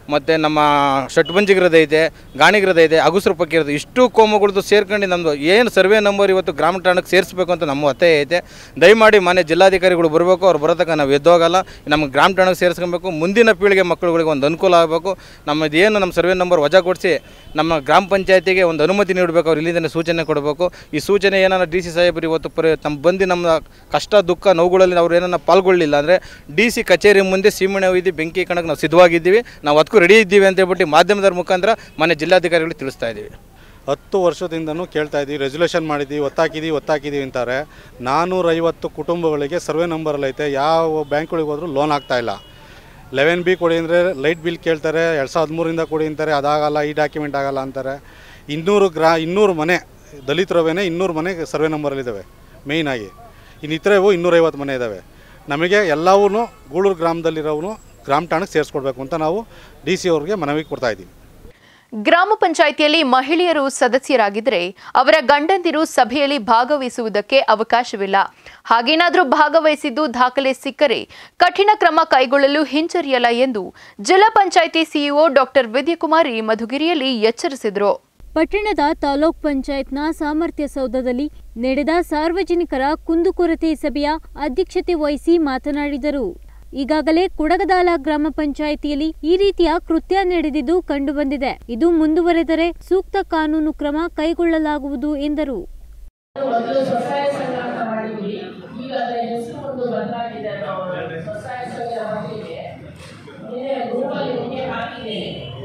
ಮತ್ತು ನಮ್ಮ ಷಟ್ಬಂಜಿಗಿರೋದು ಐತೆ ಗಾಣಿಗಿರೋದು ಐತೆ ಅಗುಸ್ರು ಪಕ್ಕಿರೋದು ಇಷ್ಟು ಕೋಮುಗಳದ್ದು ಸೇರ್ಕೊಂಡು ನಮ್ಮದು ಏನು ಸರ್ವೆ ನಂಬರ್ ಇವತ್ತು ಗ್ರಾಮ ಠಾಣಕ್ಕೆ ಸೇರಿಸ್ಬೇಕು ಅಂತ ನಮ್ಮ ಒತ್ತಾಯ ಐತೆ ದಯಮಾಡಿ ಮನೆ ಜಿಲ್ಲಾಧಿಕಾರಿಗಳು ಬರಬೇಕು ಅವ್ರು ಬರೋತಕ್ಕ ನಾವು ಎದ್ದೋಗಲ್ಲ ನಮ್ಮ ಗ್ರಾಮ ಠಾಣಕ್ಕೆ ಸೇರಿಸ್ಕೊಬೇಕು ಮುಂದಿನ ಪೀಳಿಗೆ ಮಕ್ಕಳುಗಳಿಗೆ ಒಂದು ಅನುಕೂಲ ಆಗಬೇಕು ನಮ್ಮದು ಏನು ನಮ್ಮ ಸರ್ವೆ ನಂಬರ್ ವಜಾ ಕೊಡಿಸಿ ನಮ್ಮ ಗ್ರಾಮ ಪಂಚಾಯತಿಗೆ ಒಂದು ಅನುಮತಿ ನೀಡಬೇಕು ಅವ್ರು ಇಲ್ಲಿಂದನೇ ಸೂಚನೆ ಕೊಡಬೇಕು ಈ ಸೂಚನೆ ಏನಾರ ಡಿ ಸಿ ಸಾಹೇಬರು ಇವತ್ತು ಪರಿ ತಮ್ಮ ಬಂದು ನಮ್ಮ ಕಷ್ಟ ದುಃಖ ನೋವುಗಳಲ್ಲಿ ಅವ್ರು ಏನನ್ನ ಪಾಲ್ಗೊಳ್ಳಿಲ್ಲ ಅಂದರೆ ಡಿ ಸಿ ಕಚೇರಿ ಮುಂದೆ ಸೀಮೆಣ್ಣೆ ಒಯ್ದು ಬೆಂಕಿ ಕಣಕ್ಕೆ ನಾವು ಸಿದ್ಧವಾಗಿದ್ದೀವಿ ನಾವು ಅದಕ್ಕೂ ರೆಡಿ ಇದ್ದೀವಿ ಅಂತ ಹೇಳ್ಬಿಟ್ಟು ಮಾಧ್ಯಮದ ಮುಖಾಂತರ ಮನೆ ಜಿಲ್ಲಾಧಿಕಾರಿಗಳಿಗೆ ತಿಳಿಸ್ತಾ ಇದ್ದೀವಿ ಹತ್ತು ವರ್ಷದಿಂದನೂ ಕೇಳ್ತಾ ಇದ್ದೀವಿ ರೆಸಲ್ಯೂಷನ್ ಮಾಡಿದ್ದೀವಿ ಒತ್ತಾಕಿದ್ದೀವಿ ಒತ್ತಾಕಿದ್ದೀವಿ ಅಂತಾರೆ ನಾನ್ನೂರೈವತ್ತು ಕುಟುಂಬಗಳಿಗೆ ಸರ್ವೆ ನಂಬರಲ್ಲಿ ಐತೆ ಯಾವ ಬ್ಯಾಂಕ್ಗಳಿಗೆ ಹೋದರೂ ಲೋನ್ ಆಗ್ತಾಯಿಲ್ಲ ಲೆವೆನ್ ಬಿ ಕೊಡಿ ಅಂದರೆ ಲೈಟ್ ಬಿಲ್ ಕೇಳ್ತಾರೆ ಎರಡು ಸಾವಿರದ ಹದಿಮೂರಿಂದ ಕೊಡಿ ಅಂತಾರೆ ಅದಾಗಲ್ಲ ಈ ಡಾಕ್ಯುಮೆಂಟ್ ಆಗಲ್ಲ ಅಂತಾರೆ ಇನ್ನೂರು ಗ್ರಾ ಇನ್ನೂರು ಮನೆ ದಲಿತರವೇನೆ ಇನ್ನೂರು ಮನೆ ಸರ್ವೆ ನಂಬರಲ್ಲಿದ್ದಾವೆ ಮೇಯ್ನಾಗಿ ಇನ್ನು ಇತರೆವು ಇನ್ನೂರೈವತ್ತು ಮನೆ ಇದ್ದಾವೆ ನಮಗೆ ಎಲ್ಲವೂ ಗೂಳೂರು ಗ್ರಾಮದಲ್ಲಿರೋವು ಗ್ರಾಮ ಠಾಣಕ್ಕೆ ಸೇರಿಸ್ಕೊಡ್ಬೇಕು ಅಂತ ನಾವು ಡಿ ಸಿ ಅವ್ರಿಗೆ ಮನವಿ ಕೊಡ್ತಾ ಇದ್ದೀವಿ ಗ್ರಾಮ ಪಂಚಾಯಿತಿಯಲ್ಲಿ ಮಹಿಳೆಯರು ಸದಸ್ಯರಾಗಿದ್ದರೆ ಅವರ ಗಂಡಂದಿರು ಸಭೆಯಲ್ಲಿ ಭಾಗವಹಿಸುವುದಕ್ಕೆ ಅವಕಾಶವಿಲ್ಲ ಹಾಗೇನಾದರೂ ಭಾಗವಹಿಸಿದ್ದು ದಾಖಲೆ ಸಿಕ್ಕರೆ ಕಠಿಣ ಕ್ರಮ ಕೈಗೊಳ್ಳಲು ಹಿಂಜರಿಯಲ್ಲ ಎಂದು ಜಿಲ್ಲಾ ಪಂಚಾಯಿತಿ ಸಿಇಒ ಡಾಕ್ಟರ್ ವಿದ್ಯಕುಮಾರಿ ಮಧುಗಿರಿಯಲ್ಲಿ ಎಚ್ಚರಿಸಿದರು ಪಟ್ಟಣದ ತಾಲೂಕ್ ಪಂಚಾಯತ್ನ ಸಾಮರ್ಥ್ಯ ಸೌಧದಲ್ಲಿ ನಡೆದ ಸಾರ್ವಜನಿಕರ ಕುಂದುಕೊರತೆ ಸಭೆಯ ಅಧ್ಯಕ್ಷತೆ ವಹಿಸಿ ಮಾತನಾಡಿದರು ಈಗಾಗಲೇ ಕುಡಗದಾಲ ಗ್ರಾಮ ಪಂಚಾಯಿತಿಯಲ್ಲಿ ಈ ರೀತಿಯ ಕೃತ್ಯ ನಡೆದಿದ್ದು ಕಂಡುಬಂದಿದೆ ಇದು ಮುಂದುವರೆದರೆ ಸೂಕ್ತ ಕಾನೂನು ಕ್ರಮ ಕೈಗೊಳ್ಳಲಾಗುವುದು ಎಂದರು ಮೊದಲು ಸ್ವಸಹಾಯ ಸಂಘ ಅಂತ ಮಾಡಿದ್ವಿ ಈಗ ಅದರ ಹೆಸರು ಒಂದು ಬದಲಾಗಿದೆ ನಾವು ಸ್ವಸಹಾಯ ಸಂಘ ಮಕ್ಕಳಿಗೆ ನಿನ್ನೆ ಗ್ರೂಪಲ್ಲಿ ನಿಮಗೆ ಹಾಕಿದ್ದೀನಿ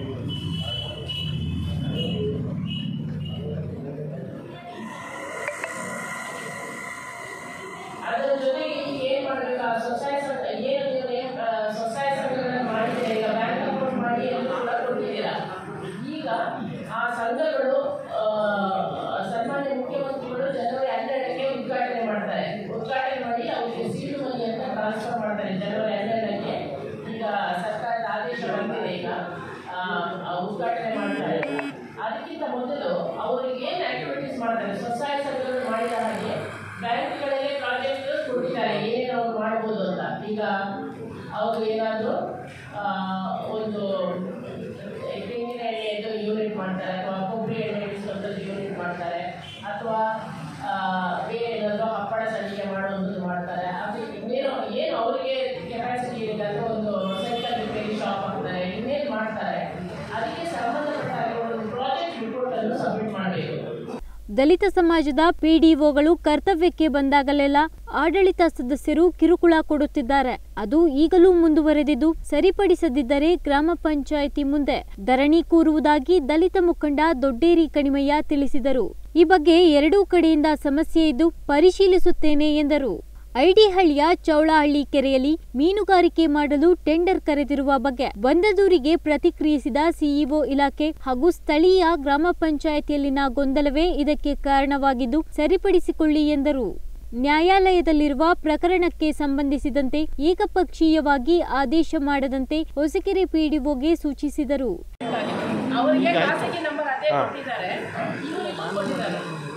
ಅದರ ಜೊತೆಗೆ ಈಗ ಏನ್ ಮಾಡ್ಬೇಕು ಆ ಸ್ವಸಹಾಯ ಸಂಘ ಏನು ನೀವು ನೇಮ್- ಆ, ಸ್ವಸಹಾಯ ಸಂಘಗಳನ್ನ ಮಾಡಿದ್ದೀರಾ ಈಗ ಬ್ಯಾಂಕ್ ಅಕೌಂಟ್ ಮಾಡಿ ಎಲ್ಲ ಕೂಡ ಕೊಟ್ಟಿದ್ದೀರಾ ಈಗ ಆ ಸಂಘಗಳು ಆ, ಸನ್ಮಾನ್ಯ ಮುಖ್ಯಮಂತ್ರಿಗಳು ಜನವರಿ ಹನ್ನೆರಡಕ್ಕೆ ಉದ್ಘಾಟನೆ ಮಾಡ್ತಾರೆ ಉದ್ಘಾಟನೆ ಮಾಡಿ ಅವರಿಗೆ ಸೀಡು ಮನಿಯನ್ನು ಟ್ರಾನ್ಸ್ಫರ್ ಮಾಡ್ತಾರೆ ಜನವರಿ ಹನ್ನೆರಡಕ್ಕೆ ಈಗ ಸರ್ಕಾರದ ಆದೇಶ ಬಂದಿದೆ ಈಗ ಆ, ಆ ಉದ್ಘಾಟನೆ ಮಾಡ್ತಾರೆ ಅದಕ್ಕಿಂತ ಮೊದಲು ಅವರಿಗೆ ಏನು ಆಕ್ಟಿವಿಟೀಸ್ ಮಾಡ್ತಾರೆ ಸ್ವಸಹಾಯ ಸಂಘಗಳು ಮಾಡಿದ ಹಾಗೆ ಬ್ಯಾಂಕ್ಗಳಲ್ಲೇ ಪ್ರಾಜೆಕ್ಟ್ ಕೊಟ್ಟಿದ್ದಾರೆ ಏನೇನು ಅವ್ರು ಮಾಡ್ಬೋದು ಅಂತ ಈಗ ಅವರು ಏನಾದರೂ ಒಂದು ತೆಂಗಿನ ಎಣ್ಣೆದು ಯೂನಿಟ್ ಮಾಡ್ತಾರೆ ಅಥವಾ ಕೊಬ್ಬರಿ ಎಣ್ಣೆ ಇಡಿಸುವಂಥದ್ದು ಯೂನಿಟ್ ಮಾಡ್ತಾರೆ ಅಥವಾ ಆ, ಬೇರೆ ಏನಾದರೂ ಹಪ್ಪಳ ಸಂಡಿಗೆ ಮಾಡುವಂಥದ್ದು ಮಾಡ್ತಾರೆ ಅದು ಇನ್ನೇನು ಏನು ಅವರಿಗೆ ಕೆಪಾಸಿಟಿ ಇದೆ ಅಂದರೆ ಒಂದು ಸೈಕಲ್ ರಿಪೇರಿ ಶಾಪ್ ಹಾಕ್ತಾರೆ ಇನ್ನೇನು ಮಾಡ್ತಾರೆ ಅದಕ್ಕೆ ಸಂಬಂಧಪಟ್ಟ ಹಾಗೆ ಒಂದು ಪ್ರಾಜೆಕ್ಟ್ ರಿಪೋರ್ಟನ್ನು ಸಬ್ಮಿಟ್ ಮಾಡಬೇಕು ದಲಿತ ಸಮಾಜದ ಪಿಡಿಒಗಳು ಕರ್ತವ್ಯಕ್ಕೆ ಬಂದಾಗಲೆಲ್ಲ ಆಡಳಿತ ಸದಸ್ಯರು ಕಿರುಕುಳ ಕೊಡುತ್ತಿದ್ದಾರೆ ಅದು ಈಗಲೂ ಮುಂದುವರೆದಿದ್ದು ಸರಿಪಡಿಸದಿದ್ದರೆ ಗ್ರಾಮ ಪಂಚಾಯಿತಿ ಮುಂದೆ ಧರಣಿ ಕೂರುವುದಾಗಿ ದಲಿತ ಮುಖಂಡ ದೊಡ್ಡೇರಿ ಕಣಿಮಯ್ಯ ತಿಳಿಸಿದರು ಈ ಬಗ್ಗೆ ಎರಡೂ ಕಡೆಯಿಂದ ಸಮಸ್ಯೆ ಇದ್ದು ಪರಿಶೀಲಿಸುತ್ತೇನೆ ಎಂದರು ಐಡಿಹಳ್ಳಿಯ ಚೌಳಹಳ್ಳಿ ಕೆರೆಯಲ್ಲಿ ಮೀನುಗಾರಿಕೆ ಮಾಡಲು ಟೆಂಡರ್ ಕರೆದಿರುವ ಬಗ್ಗೆ ಬಂದ ದೂರಿಗೆ ಪ್ರತಿಕ್ರಿಯಿಸಿದ ಸಿಇಒ ಇಲಾಖೆ ಹಾಗೂ ಸ್ಥಳೀಯ ಗ್ರಾಮ ಪಂಚಾಯಿತಿಯಲ್ಲಿನ ಗೊಂದಲವೇ ಇದಕ್ಕೆ ಕಾರಣವಾಗಿದ್ದು ಸರಿಪಡಿಸಿಕೊಳ್ಳಿ ಎಂದರು ನ್ಯಾಯಾಲಯದಲ್ಲಿರುವ ಪ್ರಕರಣಕ್ಕೆ ಸಂಬಂಧಿಸಿದಂತೆ ಏಕಪಕ್ಷೀಯವಾಗಿ ಆದೇಶ ಮಾಡದಂತೆ ಹೊಸಕೆರೆ ಪಿಡಿಒಗೆ ಸೂಚಿಸಿದರು ಅವರಿಗೆ ಖಾಸಗಿ ನಂಬರ್ ಅದೇ ಕೊಟ್ಟಿದ್ದಾರೆ ಇವರಿಗೂ ಕೊಟ್ಟಿದ್ದಾರೆ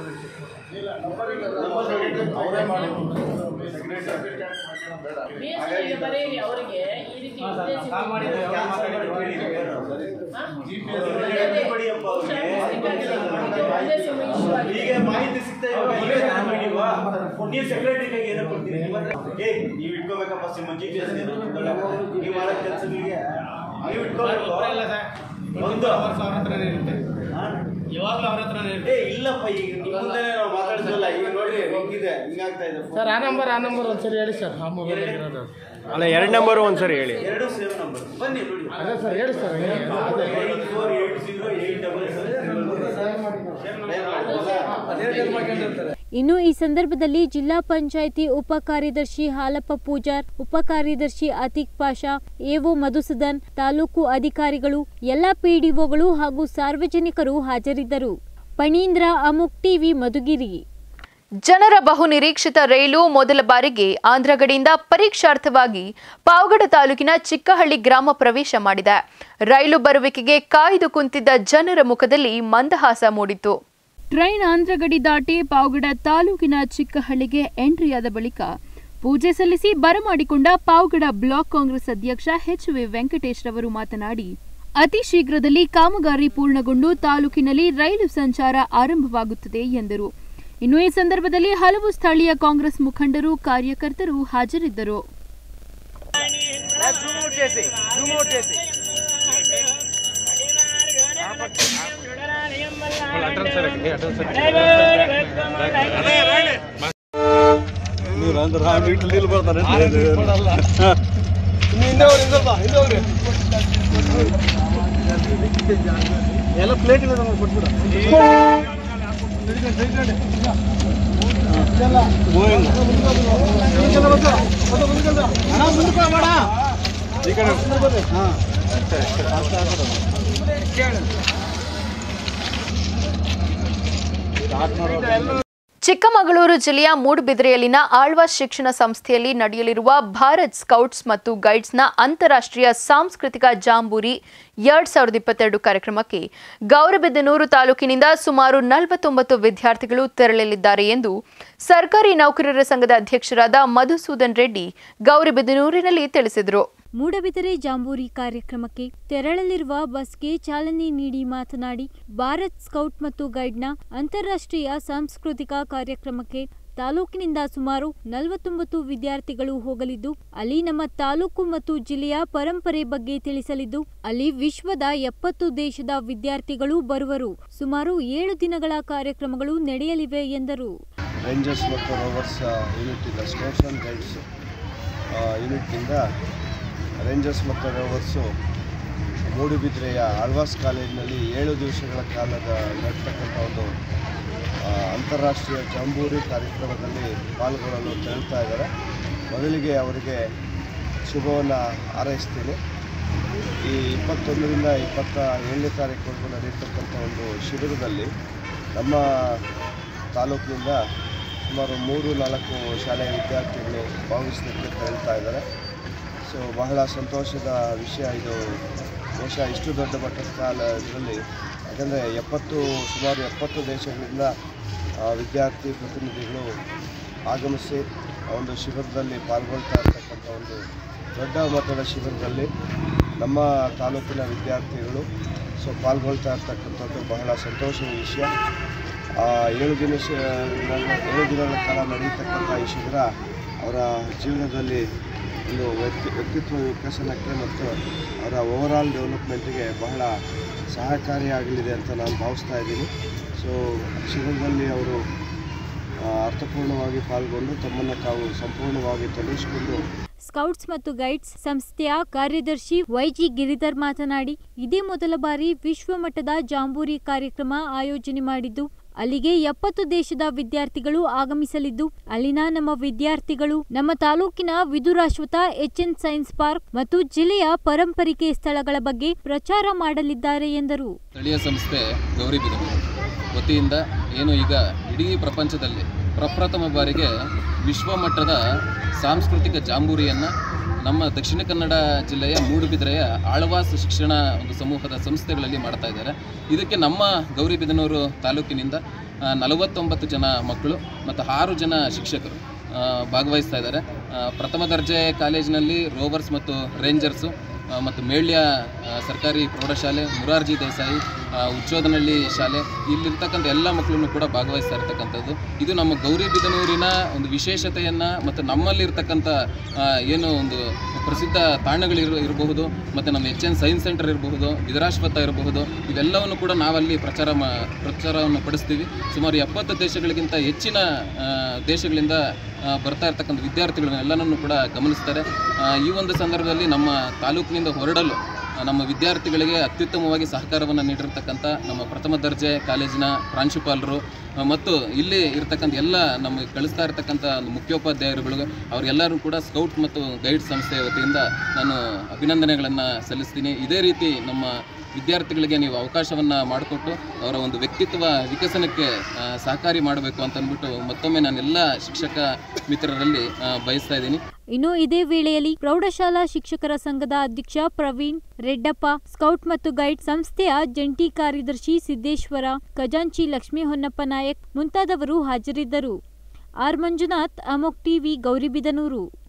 BSc ಬರೀರಿ ಅವರಿಗೆ ಈ ರೀತಿ ಈಗ ಮಾಹಿತಿ ಸಿಗ್ತಾ ಇಲ್ವಾ ನೀವು ಸೆಕ್ರೆಟರಿ ಕೈಗೆ ಏನೋ ಕೊಡ್ತೀರಿ ಏ ನೀವು ಇಟ್ಕೋಬೇಕಪ್ಪ ಸಿಮ್ ಜಿ ಪಿ ಎಸ್ ನೀವು ಮಾಡೋ ಕೆಲಸಗಳಿಗೆ ನೀವು ಇಟ್ಕೋಬೇಕು ಒಂದು ಯಾವಾಗಲೂ ಅವ್ರ ಹತ್ರನೇ ಏ ಇಲ್ಲಪ್ಪ ಈಗ ನಿಮ್ಮ ಮುಂದೆ ನಾವು ಮಾತಾಡ್ಸಲ್ಲ ಈಗ ನೋಡ್ರಿ ಹಿಂಗಿದೆ ಹಿಂಗಾಗ್ತಾ ಇದೆ ಸರ್ ಆ ನಂಬರ್ ಆ ನಂಬರ್ ಒಂದ್ಸರಿ ಹೇಳಿ ಸರ್ ಆ ಮೊಬೈಲ್ ಇರೋದು ಅಲ್ಲ ಎರಡು ನಂಬರ್ ಒಂದ್ಸರಿ ಹೇಳಿ ಎರಡು ಸೇಮ್ ನಂಬರ್ ಬನ್ನಿ ನೋಡಿ ಅದೇ ಸರ್ ಹೇಳಿ sir eight four eight zero eight double ಇನ್ನು ಈ ಸಂದರ್ಭದಲ್ಲಿ ಜಿಲ್ಲಾ ಪಂಚಾಯಿತಿ ಉಪ ಕಾರ್ಯದರ್ಶಿ ಹಾಲಪ್ಪ ಪೂಜಾರ್ ಉಪ ಕಾರ್ಯದರ್ಶಿ ಅತೀಕ್ ಪಾಷಾ ಎಒ ಮಧುಸೂದನ್ ತಾಲೂಕು ಅಧಿಕಾರಿಗಳು ಎಲ್ಲ ಪಿಡಿಒಗಳು ಹಾಗೂ ಸಾರ್ವಜನಿಕರು ಹಾಜರಿದ್ದರು ಪಣೀಂದ್ರ ಅಮುಕ್ ಟಿವಿ ಮಧುಗಿರಿ ಜನರ ಬಹುನಿರೀಕ್ಷಿತ ರೈಲು ಮೊದಲ ಬಾರಿಗೆ ಆಂಧ್ರಗಡಿಯಿಂದ ಪರೀಕ್ಷಾರ್ಥವಾಗಿ ಪಾವಗಡ ತಾಲೂಕಿನ ಚಿಕ್ಕಹಳ್ಳಿ ಗ್ರಾಮ ಪ್ರವೇಶ ಮಾಡಿದೆ ರೈಲು ಬರುವಿಕೆಗೆ ಕಾಯ್ದು ಕುಂತಿದ್ದ ಜನರ ಮುಖದಲ್ಲಿ ಮಂದಹಾಸ ಮೂಡಿತು ಟ್ರೈನ್ ಆಂಧ್ರಗಡಿ ದಾಟಿ ಪಾವಗಡ ತಾಲೂಕಿನ ಚಿಕ್ಕಹಳ್ಳಿಗೆ ಎಂಟ್ರಿಯಾದ ಬಳಿಕ ಪೂಜೆ ಸಲ್ಲಿಸಿ ಬರಮಾಡಿಕೊಂಡ ಪಾವಗಡ ಬ್ಲಾಕ್ ಕಾಂಗ್ರೆಸ್ ಅಧ್ಯಕ್ಷ ಎಚ್ ವಿ ವೆಂಕಟೇಶ್ ರವರು ಮಾತನಾಡಿ ಅತಿ ಶೀಘ್ರದಲ್ಲಿ ಕಾಮಗಾರಿ ಪೂರ್ಣಗೊಂಡು ತಾಲೂಕಿನಲ್ಲಿ ರೈಲು ಸಂಚಾರ ಆರಂಭವಾಗುತ್ತದೆ ಎಂದರು ಇನ್ನು ಈ ಸಂದರ್ಭದಲ್ಲಿ ಹಲವು ಸ್ಥಳೀಯ ಕಾಂಗ್ರೆಸ್ ಮುಖಂಡರು ಕಾರ್ಯಕರ್ತರು ಹಾಜರಿದ್ದರು ಎಲ್ಲ ಪ್ಲೇಟ್ ಇಲ್ಲ ನಮಗೆ ಕೊಟ್ಬಿಡ ಚಿಕ್ಕಮಗಳೂರು ಜಿಲ್ಲೆಯ ಮೂಡುಬಿದಿರೆಯಲ್ಲಿನ ಆಳ್ವಾಸ್ ಶಿಕ್ಷಣ ಸಂಸ್ಥೆಯಲ್ಲಿ ನಡೆಯಲಿರುವ ಭಾರತ್ ಸ್ಕೌಟ್ಸ್ ಮತ್ತು ಗೈಡ್ಸ್ನ ಅಂತಾರಾಷ್ಟ್ರೀಯ ಸಾಂಸ್ಕೃತಿಕ ಜಾಂಬೂರಿ ಎರಡ್ ಸಾವಿರದ ಇಪ್ಪತ್ತೆರಡು ಕಾರ್ಯಕ್ರಮಕ್ಕೆ ಗೌರಬಿದನೂರು ತಾಲೂಕಿನಿಂದ ಸುಮಾರು ನಲವತ್ತೊಂಬತ್ತು ವಿದ್ಯಾರ್ಥಿಗಳು ತೆರಳಲಿದ್ದಾರೆ ಎಂದು ಸರ್ಕಾರಿ ನೌಕರರ ಸಂಘದ ಅಧ್ಯಕ್ಷರಾದ ಮಧುಸೂದನ್ ರೆಡ್ಡಿ ಗೌರಿಬಿದನೂರಿನಲ್ಲಿ ತಿಳಿಸಿದರು ಮೂಡಬಿದರೆ ಜಾಂಬೂರಿ ಕಾರ್ಯಕ್ರಮಕ್ಕೆ ತೆರಳಲಿರುವ ಬಸ್ಗೆ ಚಾಲನೆ ನೀಡಿ ಮಾತನಾಡಿ ಭಾರತ್ ಸ್ಕೌಟ್ ಮತ್ತು ಗೈಡ್ನ ಅಂತಾರಾಷ್ಟ್ರೀಯ ಸಾಂಸ್ಕೃತಿಕ ಕಾರ್ಯಕ್ರಮಕ್ಕೆ ತಾಲೂಕಿನಿಂದ ಸುಮಾರು ನಲವತ್ತೊಂಬತ್ತು ವಿದ್ಯಾರ್ಥಿಗಳು ಹೋಗಲಿದ್ದು ಅಲ್ಲಿ ನಮ್ಮ ತಾಲೂಕು ಮತ್ತು ಜಿಲ್ಲೆಯ ಪರಂಪರೆ ಬಗ್ಗೆ ತಿಳಿಸಲಿದ್ದು ಅಲ್ಲಿ ವಿಶ್ವದ ಎಪ್ಪತ್ತು ದೇಶದ ವಿದ್ಯಾರ್ಥಿಗಳು ಬರುವರು ಸುಮಾರು ಏಳು ದಿನಗಳ ಕಾರ್ಯಕ್ರಮಗಳು ನಡೆಯಲಿವೆ ಎಂದರು ರೇಂಜರ್ಸ್ ಮತ್ತು ರೋವರ್ಸ್ ಯೂನಿಟಿಂದ ಸ್ಕೌಟ್ಸ್ ಆ್ಯಂಡ್ ಗೈಡ್ಸ್ ಯೂನಿಟ್ನಿಂದ ರೇಂಜರ್ಸ್ ಮತ್ತು ರೋವರ್ಸು ಮೂಡುಬಿದ್ರೆಯ ಆಳ್ವಾಸ್ ಕಾಲೇಜಿನಲ್ಲಿ ಏಳು ದಿವಸಗಳ ಕಾಲದ ನಡ್ತಕ್ಕಂಥ ಒಂದು ಆ, ಅಂತಾರಾಷ್ಟ್ರೀಯ ಜಾಂಬೂರಿ ಕಾರ್ಯಕ್ರಮದಲ್ಲಿ ಪಾಲ್ಗೊಳ್ಳಲು ತೆರಳ್ತಾ ಇದ್ದಾರೆ ಮೊದಲಿಗೆ ಅವರಿಗೆ ಶುಭವನ್ನು ಹಾರೈಸ್ತೀನಿ ಈ ಇಪ್ಪತ್ತೊಂದರಿಂದ ಇಪ್ಪತ್ತ ಏಳನೇ ತಾರೀಕುವರೆಗೂ ನಡೆಯತಕ್ಕಂಥ ಒಂದು ಶಿಬಿರದಲ್ಲಿ ನಮ್ಮ ತಾಲೂಕಿನಿಂದ ಸುಮಾರು ಮೂರು ನಾಲ್ಕು ಶಾಲೆಯ ವಿದ್ಯಾರ್ಥಿಗಳು ಭಾಗವಹಿಸಲಿಕ್ಕೆ ತೆರಳ್ತಾ ಇದ್ದಾರೆ ಸೊ ಬಹಳ ಸಂತೋಷದ ವಿಷಯ ಇದು ಬಹುಶಃ ಇಷ್ಟು ದೊಡ್ಡ ಮಟ್ಟದ ಕಾಲ ಇದರಲ್ಲಿ ಯಾಕಂದರೆ ಎಪ್ಪತ್ತು ಸುಮಾರು ಎಪ್ಪತ್ತು ದೇಶಗಳಿಂದ ಆ, ವಿದ್ಯಾರ್ಥಿ ಪ್ರತಿನಿಧಿಗಳು ಆಗಮಿಸಿ ಆ ಒಂದು ಶಿಬಿರದಲ್ಲಿ ಪಾಲ್ಗೊಳ್ತಾ ಇರ್ತಕ್ಕಂಥ ಒಂದು ದೊಡ್ಡ ಮಟ್ಟದ ಶಿಬಿರದಲ್ಲಿ ನಮ್ಮ ತಾಲೂಕಿನ ವಿದ್ಯಾರ್ಥಿಗಳು ಸೊ ಪಾಲ್ಗೊಳ್ತಾ ಇರ್ತಕ್ಕಂಥದ್ದು ಬಹಳ ಸಂತೋಷದ ವಿಷಯ ಆ, ಏಳು ದಿನ ಶ- ಏಳು ದಿನಗಳ ಕಾಲ ನಡೆಯತಕ್ಕಂಥ ಈ ಶಿಬಿರ ಅವರ ಜೀವನದಲ್ಲಿ ಒಂದು ವ್ಯಕ್ತಿ ವ್ಯಕ್ತಿತ್ವ ವಿಕಸನಕ್ಕೆ ಮತ್ತು ಅವರ ಓವರಾಲ್ ಡೆವಲಪ್ಮೆಂಟಿಗೆ ಬಹಳ ಸಹಕಾರಿಯಾಗಲಿದೆ ಅಂತ ನಾನು ಭಾವಿಸ್ತಾ ಇದ್ದೀನಿ ಸೊ ಶಿಬಿರದಲ್ಲಿ ಅವರು ಆ, ಅರ್ಥಪೂರ್ಣವಾಗಿ ಪಾಲ್ಗೊಂಡು ತಮ್ಮನ್ನು ತಾವು ಸಂಪೂರ್ಣವಾಗಿ ತೊಡಗಿಸಿಕೊಂಡು ಸ್ಕೌಟ್ಸ್ ಮತ್ತು ಗೈಡ್ಸ್ ಸಂಸ್ಥೆಯ ಕಾರ್ಯದರ್ಶಿ ವೈಜಿ ಗಿರಿಧರ್ ಮಾತನಾಡಿ ಇದೇ ಮೊದಲ ಬಾರಿ ವಿಶ್ವಮಟ್ಟದ ಜಾಂಬೂರಿ ಕಾರ್ಯಕ್ರಮ ಆಯೋಜನೆ ಮಾಡಿದ್ದು ಅಲ್ಲಿಗೆ ಎಪ್ಪತ್ತು ದೇಶದ ವಿದ್ಯಾರ್ಥಿಗಳು ಆಗಮಿಸಲಿದ್ದು ಅಲ್ಲಿನ ನಮ್ಮ ವಿದ್ಯಾರ್ಥಿಗಳು ನಮ್ಮ ತಾಲೂಕಿನ ವಿದುರಾಶ್ವತ ಎಚ್ಎನ್ ಸೈನ್ಸ್ ಪಾರ್ಕ್ ಮತ್ತು ಜಿಲ್ಲೆಯ ಪಾರಂಪರಿಕೆ ಸ್ಥಳಗಳ ಬಗ್ಗೆ ಪ್ರಚಾರ ಮಾಡಲಿದ್ದಾರೆ ಎಂದರು ಸ್ಥಳೀಯ ಸಂಸ್ಥೆ ಗೌರಿಬಿದನೂರು ವತಿಯಿಂದ ಏನು ಈಗ ಇಡೀ ಪ್ರಪಂಚದಲ್ಲಿ ಪ್ರಪ್ರಥಮ ಬಾರಿಗೆ ವಿಶ್ವಮಟ್ಟದ ಸಾಂಸ್ಕೃತಿಕ ಜಾಂಬೂರಿಯನ್ನು ನಮ್ಮ ದಕ್ಷಿಣ ಕನ್ನಡ ಜಿಲ್ಲೆಯ ಮೂಡುಬಿದಿರೆಯ ಆಳ್ವಾಸ್ ಶಿಕ್ಷಣ ಒಂದು ಸಮೂಹದ ಸಂಸ್ಥೆಗಳಲ್ಲಿ ಮಾಡ್ತಾ ಇದ್ದಾರೆ ಇದಕ್ಕೆ ನಮ್ಮ ಗೌರಿಬಿದನೂರು ತಾಲೂಕಿನಿಂದ ಆ, ನಲವತ್ತೊಂಬತ್ತು ಜನ ಮಕ್ಕಳು ಮತ್ತು ಆರು ಜನ ಶಿಕ್ಷಕರು ಆ, ಭಾಗವಹಿಸ್ತಾ ಇದ್ದಾರೆ ಆ, ಪ್ರಥಮ ದರ್ಜೆ ಕಾಲೇಜಿನಲ್ಲಿ ರೋವರ್ಸ್ ಮತ್ತು ರೇಂಜರ್ಸು ಆ, ಮತ್ತು ಮೇಳ್ಯ ಆ, ಸರ್ಕಾರಿ ಪ್ರೌಢಶಾಲೆ ಮುರಾರ್ಜಿ ದೇಸಾಯಿ ಆ, ಉಚ್ಚೋದನಹಳ್ಳಿ ಶಾಲೆ ಇಲ್ಲಿರ್ತಕ್ಕಂಥ ಎಲ್ಲ ಮಕ್ಕಳನ್ನು ಕೂಡ ಭಾಗವಹಿಸ್ತಾ ಇರ್ತಕ್ಕಂಥದ್ದು ಇದು ನಮ್ಮ ಗೌರಿಬಿದನೂರಿನ ಒಂದು ವಿಶೇಷತೆಯನ್ನು ಮತ್ತು ನಮ್ಮಲ್ಲಿರ್ತಕ್ಕಂಥ ಆ, ಏನು ಒಂದು ಪ್ರಸಿದ್ಧ ತಾಣಗಳಿರು ಇರಬಹುದು ಮತ್ತು ನಮ್ಮ ಎಚ್ ಎನ್ ಸೈನ್ಸ್ ಸೆಂಟರ್ ಇರಬಹುದು ವಿದರಾಶ್ವತ ಇರಬಹುದು ಇವೆಲ್ಲವನ್ನು ಕೂಡ ನಾವಲ್ಲಿ ಪ್ರಚಾರ ಮಾ ಪ್ರಚಾರವನ್ನು ಪಡಿಸ್ತೀವಿ ಸುಮಾರು ಎಪ್ಪತ್ತು ದೇಶಗಳಿಗಿಂತ ಹೆಚ್ಚಿನ ಆ, ದೇಶಗಳಿಂದ ಆ, ಬರ್ತಾ ಇರ್ತಕ್ಕಂಥ ವಿದ್ಯಾರ್ಥಿಗಳನ್ನ ಎಲ್ಲನನ್ನು ಕೂಡ ಗಮನಿಸ್ತಾರೆ ಆ, ಈ ಒಂದು ಸಂದರ್ಭದಲ್ಲಿ ನಮ್ಮ ತಾಲೂಕಿನಿಂದ ಹೊರಡಲು ಆ, ನಮ್ಮ ವಿದ್ಯಾರ್ಥಿಗಳಿಗೆ ಅತ್ಯುತ್ತಮವಾಗಿ ಸಹಕಾರವನ್ನು ನೀಡಿರ್ತಕ್ಕಂಥ ನಮ್ಮ ಪ್ರಥಮ ದರ್ಜೆ ಕಾಲೇಜಿನ ಪ್ರಾಂಶುಪಾಲರು ಆ, ಮತ್ತು ಇಲ್ಲಿ ಇರ್ತಕ್ಕಂಥ ಎಲ್ಲ ನಮ್ಮ ಕಳಿಸ್ತಾ ಇರ್ತಕ್ಕಂಥ ಒಂದು ಮುಖ್ಯೋಪಾಧ್ಯಾಯರುಗಳು ಅವರೆಲ್ಲರೂ ಕೂಡ ಸ್ಕೌಟ್ ಮತ್ತು ಗೈಡ್ ಸಂಸ್ಥೆಯ ವತಿಯಿಂದ ನಾನು ಅಭಿನಂದನೆಗಳನ್ನು ಸಲ್ಲಿಸ್ತೀನಿ ಇದೇ ರೀತಿ ನಮ್ಮ ವಿದ್ಯಾರ್ಥಿಗಳಿಗೆ ನೀವು ಅವಕಾಶವನ್ನು ಮಾಡಿಕೊಟ್ಟು ಅವರ ಒಂದು ವ್ಯಕ್ತಿತ್ವ ವಿಕಸನಕ್ಕೆ ಆ, ಸಹಕಾರಿ ಮಾಡಬೇಕು ಅಂತ ಅಂದ್ಬಿಟ್ಟು ಮತ್ತೊಮ್ಮೆ ನಾನೆಲ್ಲ ಶಿಕ್ಷಕ ಮಿತ್ರರಲ್ಲಿ ಆ, ಬಯಸ್ತಾ ಇದ್ದೀನಿ ಇನ್ನು ಇದೇ ವೇಳೆಯಲ್ಲಿ ಪ್ರೌಢಶಾಲಾ ಶಿಕ್ಷಕರ ಸಂಘದ ಅಧ್ಯಕ್ಷ ಪ್ರವೀಣ್ ರೆಡ್ಡಪ್ಪ ಸ್ಕೌಟ್ ಮತ್ತು ಗೈಡ್ ಸಂಸ್ಥೆಯ ಜಂಟಿ ಕಾರ್ಯದರ್ಶಿ ಸಿದ್ದೇಶ್ವರ ಖಜಾಂಚಿ ಲಕ್ಷ್ಮೀ ಹೊನ್ನಪ್ಪ ನಾಯಕ್ ಮುಂತಾದವರು ಹಾಜರಿದ್ದರು ಆರ್ ಮಂಜುನಾಥ್ ಅಮೋಕ್ ಟಿವಿ ಗೌರಿಬಿದನೂರು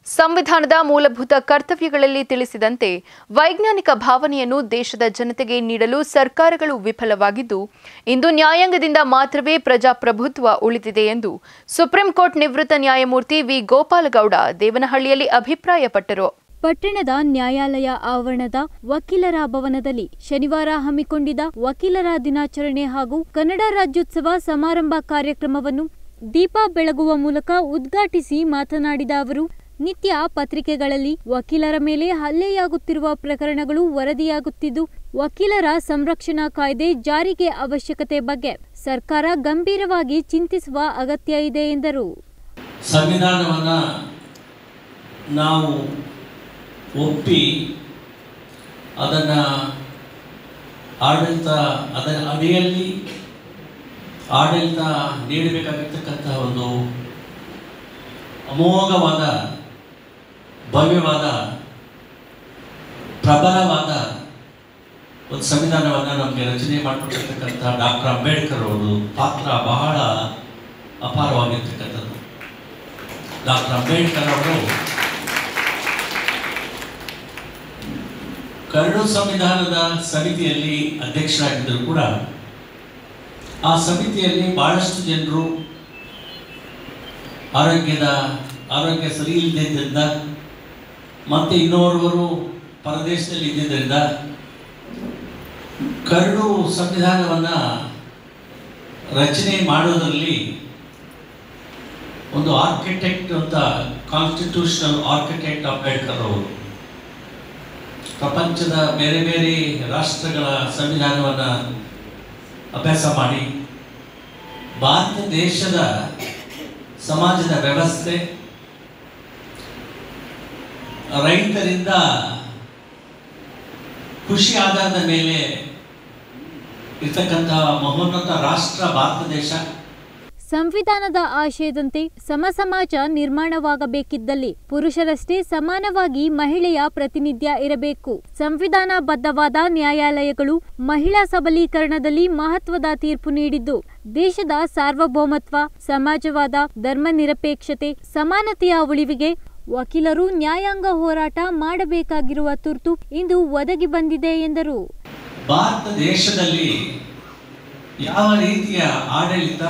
ಸಂವಿಧಾನದ ಮೂಲಭೂತ ಕರ್ತವ್ಯಗಳಲ್ಲಿ ತಿಳಿಸಿದಂತೆ ವೈಜ್ಞಾನಿಕ ಭಾವನೆಯನ್ನು ದೇಶದ ಜನತೆಗೆ ನೀಡಲು ಸರ್ಕಾರಗಳು ವಿಫಲವಾಗಿದ್ದು ಇಂದು ನ್ಯಾಯಾಂಗದಿಂದ ಮಾತ್ರವೇ ಪ್ರಜಾಪ್ರಭುತ್ವ ಉಳಿದಿದೆ ಎಂದು ಸುಪ್ರೀಂ ಕೋರ್ಟ್ ನಿವೃತ್ತ ನ್ಯಾಯಮೂರ್ತಿ ವಿ ಗೋಪಾಲಗೌಡ ದೇವನಹಳ್ಳಿಯಲ್ಲಿ ಅಭಿಪ್ರಾಯಪಟ್ಟರು ಪಟ್ಟಣದ ನ್ಯಾಯಾಲಯ ಆವರಣದ ವಕೀಲರ ಭವನದಲ್ಲಿ ಶನಿವಾರ ಹಮ್ಮಿಕೊಂಡಿದ್ದ ವಕೀಲರ ದಿನಾಚರಣೆ ಹಾಗೂ ಕನ್ನಡ ರಾಜ್ಯೋತ್ಸವ ಸಮಾರಂಭ ಕಾರ್ಯಕ್ರಮವನ್ನು ದೀಪ ಬೆಳಗುವ ಮೂಲಕ ಉದ್ಘಾಟಿಸಿ ಮಾತನಾಡಿದ ಅವರು ನಿತ್ಯ ಪತ್ರಿಕೆಗಳಲ್ಲಿ ವಕೀಲರ ಮೇಲೆ ಹಲ್ಲೆಯಾಗುತ್ತಿರುವ ಪ್ರಕರಣಗಳು ವರದಿಯಾಗುತ್ತಿದ್ದು ವಕೀಲರ ಸಂರಕ್ಷಣಾ ಕಾಯ್ದೆ ಜಾರಿಗೆ ಅವಶ್ಯಕತೆ ಬಗ್ಗೆ ಸರ್ಕಾರ ಗಂಭೀರವಾಗಿ ಚಿಂತಿಸುವ ಅಗತ್ಯ ಇದೆ ಎಂದರು ಸಂವಿಧಾನವನ್ನು ನಾವು ಒಪ್ಪಿ ಅದನ್ನು ಆಡಳಿತ ಅದರ ಅಡಿಯಲ್ಲಿ ಆಡಳಿತ ನೀಡಬೇಕಾಗಿರ್ತಕ್ಕಂಥ ಒಂದು ಅಮೋಘವಾದ ಭವ್ಯವಾದ ಪ್ರಬಲವಾದ ಒಂದು ಸಂವಿಧಾನವನ್ನು ನಮಗೆ ರಚನೆ ಮಾಡಿಕೊಟ್ಟಿರ್ತಕ್ಕಂಥ ಡಾಕ್ಟರ್ ಅಂಬೇಡ್ಕರ್ ಅವರು ಪಾತ್ರ ಬಹಳ ಅಪಾರವಾಗಿರ್ತಕ್ಕಂಥದ್ದು ಡಾಕ್ಟರ್ ಅಂಬೇಡ್ಕರ್ ಅವರು ಕರಡು ಸಂವಿಧಾನದ ಸಮಿತಿಯಲ್ಲಿ ಅಧ್ಯಕ್ಷರಾಗಿದ್ದರೂ ಕೂಡ ಆ ಸಮಿತಿಯಲ್ಲಿ ಬಹಳಷ್ಟು ಜನರು ಆರೋಗ್ಯದ ಆರೋಗ್ಯ ಸರಿ ಇಲ್ಲದಿದ್ದರಿಂದ ಮತ್ತು ಇನ್ನೋರ್ವರು ಪರದೇಶದಲ್ಲಿ ಇದ್ದಿದ್ದರಿಂದ ಕರಡು ಸಂವಿಧಾನವನ್ನು ರಚನೆ ಮಾಡೋದರಲ್ಲಿ ಒಂದು ಆರ್ಕಿಟೆಕ್ಟ್ ಅಂತ ಕಾನ್ಸ್ಟಿಟ್ಯೂಷನಲ್ ಆರ್ಕಿಟೆಕ್ಟ್ ಅಂಬೇಡ್ಕರ್ ಅವರು ಪ್ರಪಂಚದ ಬೇರೆ ಬೇರೆ ರಾಷ್ಟ್ರಗಳ ಸಂವಿಧಾನವನ್ನು ಅಭ್ಯಾಸ ಮಾಡಿ ಭಾರತ ದೇಶದ ಸಮಾಜದ ವ್ಯವಸ್ಥೆ ರೈತರಿಂದ ಕೃಷಿ ಆಧಾರದ ಮೇಲೆ ಇರ್ತಕ್ಕಂಥ ಮಹೋನ್ನತ ರಾಷ್ಟ್ರ ಭಾರತ ದೇಶ ಸಂವಿಧಾನದ ಆಶಯದಂತೆ ಸಮ ಸಮಾಜ ನಿರ್ಮಾಣವಾಗಬೇಕಿದ್ದಲ್ಲಿ ಪುರುಷರಷ್ಟೇ ಸಮಾನವಾಗಿ ಮಹಿಳೆಯ ಪ್ರತಿನಿಧ್ಯ ಇರಬೇಕು ಸಂವಿಧಾನಬದ್ಧವಾದ ನ್ಯಾಯಾಲಯಗಳು ಮಹಿಳಾ ಸಬಲೀಕರಣದಲ್ಲಿ ಮಹತ್ವದ ತೀರ್ಪು ನೀಡಿದ್ದು ದೇಶದ ಸಾರ್ವಭೌಮತ್ವ ಸಮಾಜವಾದ ಧರ್ಮನಿರಪೇಕ್ಷತೆ ಸಮಾನತೆಯ ಉಳಿವಿಗೆ ವಕೀಲರು ನ್ಯಾಯಾಂಗ ಹೋರಾಟ ಮಾಡಬೇಕಾಗಿರುವ ತುರ್ತು ಇಂದು ಒದಗಿ ಬಂದಿದೆ ಎಂದರು ಭಾರತ ದೇಶದಲ್ಲಿ ಯಾವ ರೀತಿಯ ಆಡಳಿತ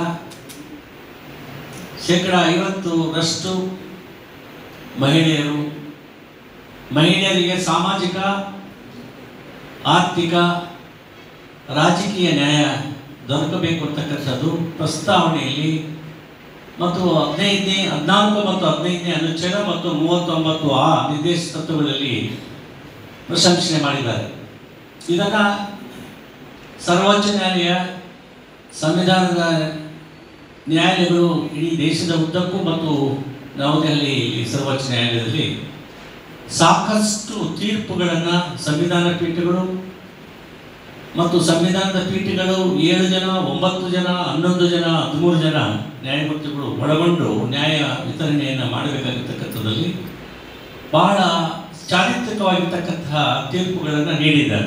ಶೇಕಡ ಐವತ್ತರಷ್ಟು ಮಹಿಳೆಯರು ಮಹಿಳೆಯರಿಗೆ ಸಾಮಾಜಿಕ ಆರ್ಥಿಕ ರಾಜಕೀಯ ನ್ಯಾಯ ದೊರಕಬೇಕು ಅಂತಕ್ಕಂಥದ್ದು ಪ್ರಸ್ತಾವನೆಯಲ್ಲಿ ಮತ್ತು ಹದಿನೈದನೇ ಹದಿನಾಲ್ಕು ಮತ್ತು ಹದಿನೈದನೇ ಅನುಚ್ಛೇದ ಮತ್ತು ಮೂವತ್ತೊಂಬತ್ತು ಆ ನಿರ್ದೇಶ ತತ್ವಗಳಲ್ಲಿ ಪ್ರಶಂಸನೆ ಮಾಡಿದ್ದಾರೆ ಇದನ್ನು ಸರ್ವೋಚ್ಚ ನ್ಯಾಯಾಲಯ ಸಂವಿಧಾನದ ನ್ಯಾಯಾಲಯಗಳು ಇಡೀ ದೇಶದ ಉದ್ದಕ್ಕೂ ಮತ್ತು ನವದೆಹಲಿ ಸರ್ವೋಚ್ಚ ನ್ಯಾಯಾಲಯದಲ್ಲಿ ಸಾಕಷ್ಟು ತೀರ್ಪುಗಳನ್ನು ಸಂವಿಧಾನ ಪೀಠಗಳು ಮತ್ತು ಸಂವಿಧಾನದ ಪೀಠಗಳು ಏಳು ಜನ ಒಂಬತ್ತು ಜನ ಹನ್ನೊಂದು ಜನ ಹದಿಮೂರು ಜನ ನ್ಯಾಯಮೂರ್ತಿಗಳು ಒಳಗೊಂಡು ನ್ಯಾಯ ವಿತರಣೆಯನ್ನು ಮಾಡಬೇಕಾಗಿರ್ತಕ್ಕಂಥದ್ದಲ್ಲಿ ಬಹಳ ಚಾರಿತ್ರಿಕವಾಗಿರ್ತಕ್ಕಂತಹ ತೀರ್ಪುಗಳನ್ನು ನೀಡಿದ್ದಾರೆ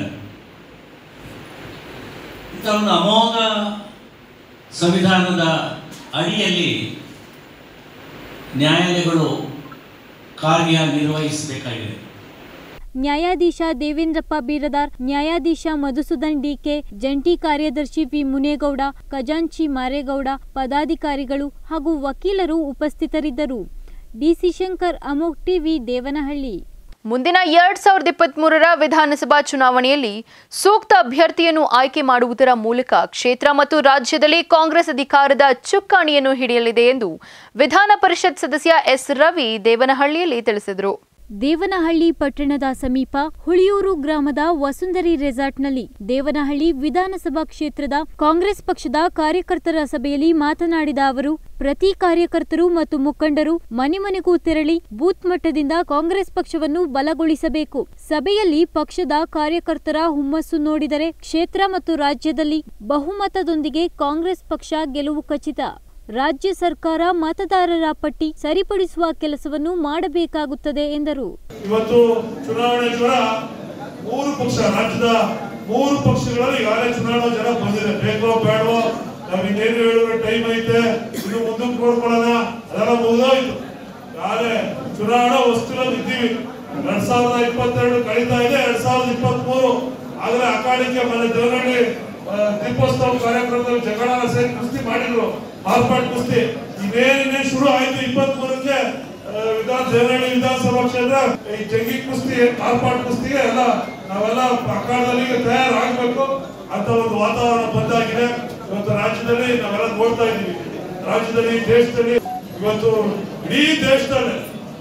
ಇಂಥ ಒಂದು ಅಮೋಘ ಸಂವಿಧಾನದ ಅಡಿಯಲ್ಲಿ ನ್ಯಾಯಾಲಯಗಳು ಕಾರ್ಯನಿರ್ವಹಿಸಬೇಕಾಗಿದೆ ನ್ಯಾಯಾಧೀಶ ದೇವೇಂದ್ರಪ್ಪ ಬೀರದಾರ್ ನ್ಯಾಯಾಧೀಶ ಮಧುಸೂದನ್ ಡಿಕೆ ಜಂಟಿ ಕಾರ್ಯದರ್ಶಿ ವಿ ಮುನೇಗೌಡ ಖಜಾಂಚಿ ಮಾರೇಗೌಡ ಪದಾಧಿಕಾರಿಗಳು ಹಾಗೂ ವಕೀಲರು ಉಪಸ್ಥಿತರಿದ್ದರು ಡಿಸಿ ಶಂಕರ್ ಅಮೋಕ್ ಟಿವಿ ದೇವನಹಳ್ಳಿ ಮುಂದಿನ ಎರಡ್ ಸಾವಿರದ ಇಪ್ಪತ್ತ್ ಮೂರರ ವಿಧಾನಸಭಾ ಚುನಾವಣೆಯಲ್ಲಿ ಸೂಕ್ತ ಅಭ್ಯರ್ಥಿಯನ್ನು ಆಯ್ಕೆ ಮಾಡುವುದರ ಮೂಲಕ ಕ್ಷೇತ್ರ ಮತ್ತು ರಾಜ್ಯದಲ್ಲಿ ಕಾಂಗ್ರೆಸ್ ಅಧಿಕಾರದ ಚುಕ್ಕಾಣಿಯನ್ನು ಹಿಡಿಯಲಿದೆ ಎಂದು ವಿಧಾನ ಪರಿಷತ್ ಸದಸ್ಯ ಎಸ್ ರವಿ ದೇವನಹಳ್ಳಿಯಲ್ಲಿ ತಿಳಿಸಿದರು ದೇವನಹಳ್ಳಿ ಪಟ್ಟಣದ ಸಮೀಪ ಹುಳಿಯೂರು ಗ್ರಾಮದ ವಸುಂಧರಿ ರೆಸಾರ್ಟ್ನಲ್ಲಿ ದೇವನಹಳ್ಳಿ ವಿಧಾನಸಭಾ ಕ್ಷೇತ್ರದ ಕಾಂಗ್ರೆಸ್ ಪಕ್ಷದ ಕಾರ್ಯಕರ್ತರ ಸಭೆಯಲ್ಲಿ ಮಾತನಾಡಿದ ಅವರು ಪ್ರತಿ ಕಾರ್ಯಕರ್ತರು ಮತ್ತು ಮುಖಂಡರು ಮನೆ ಮನೆಗೂ ತೆರಳಿ ಬೂತ್ ಮಟ್ಟದಿಂದ ಕಾಂಗ್ರೆಸ್ ಪಕ್ಷವನ್ನು ಬಲಗೊಳಿಸಬೇಕು ಸಭೆಯಲ್ಲಿ ಪಕ್ಷದ ಕಾರ್ಯಕರ್ತರ ಹುಮ್ಮಸ್ಸು ನೋಡಿದರೆ ಕ್ಷೇತ್ರ ಮತ್ತು ರಾಜ್ಯದಲ್ಲಿ ಬಹುಮತದೊಂದಿಗೆ ಕಾಂಗ್ರೆಸ್ ಪಕ್ಷ ಗೆಲುವು ಖಚಿತ ರಾಜ್ಯ ಸರ್ಕಾರ ಮತದಾರರ ಪಟ್ಟಿ ಸರಿಪಡಿಸುವ ಕೆಲಸವನ್ನು ಮಾಡಬೇಕಾಗುತ್ತದೆ ಎಂದರು ಇವತ್ತು ಚುನಾವಣೆ ಜ್ವರ ಮೂರು ಪಕ್ಷ ರಾಜ್ಯದ ಮೂರು ಪಕ್ಷಗಳಲ್ಲಿ ಈಗಾಗಲೇ ಚುನಾವಣಾ ಜನ ಬಂದಿದೆ ಬೇಕೋ ಬೇಡವೋ ನಾವು ಇನ್ನೇನು ಹೇಳಿದ್ರೆ ಟೈಮ್ ಐತೆ ಇನ್ನು ಮುಂದಕ್ಕೆ ನೋಡ್ಕೊಳ್ಳೋಣ ಅದೆಲ್ಲ ಮುಗಿದೋಯ್ತು ಈಗಾಗಲೇ ಚುನಾವಣಾ ಹೊಸ್ತಿಲಲ್ಲಿ ಇದ್ದೀವಿ ಎರಡ್ ಸಾವಿರದ ಇಪ್ಪತ್ತೆರಡು ಕಳೀತಾ ಇದೆ ಎರಡ್ ಸಾವಿರದ ಇಪ್ಪತ್ಮೂರು ಆಗಲೇ ಅಕಾಡೆಗೆ ಮನೆ ದೇವನಹಳ್ಳಿ ಆ, ದೀಪೋತ್ಸವ ಕಾರ್ಯಕ್ರಮದಲ್ಲಿ ಜಗಳನ ಸೇರಿ ಕುಸ್ತಿ ಮಾಡಿದ್ರು ಮಾರ್ಪಾಟ್ ಕುಸ್ತಿ ಇನ್ನೇನೇ ಶುರು ಆಯ್ತು ಇಪ್ಪತ್ತ್ ಮೂರಕ್ಕೆ ವಿಧಾನ ದೇವನಹಳ್ಳಿ ವಿಧಾನಸಭಾ ಕ್ಷೇತ್ರ ಈ ಜಂಗಿ ಕುಸ್ತಿ ಮಾರ್ಪಾಟ್ ಕುಸ್ತಿಗೆ ಎಲ್ಲ ನಾವೆಲ್ಲ ಅಖಾಡದಲ್ಲಿ ತಯಾರಾಗಬೇಕು ಅಂತ ಒಂದು ವಾತಾವರಣ ಬಂದಾಗಿದೆ ಇವತ್ತು ರಾಜ್ಯದಲ್ಲಿ ನಾವೆಲ್ಲ ನೋಡ್ತಾ ಇದ್ದೀವಿ ರಾಜ್ಯದಲ್ಲಿ ದೇಶದಲ್ಲಿ ಇವತ್ತು ಇಡೀ ದೇಶದಲ್ಲಿ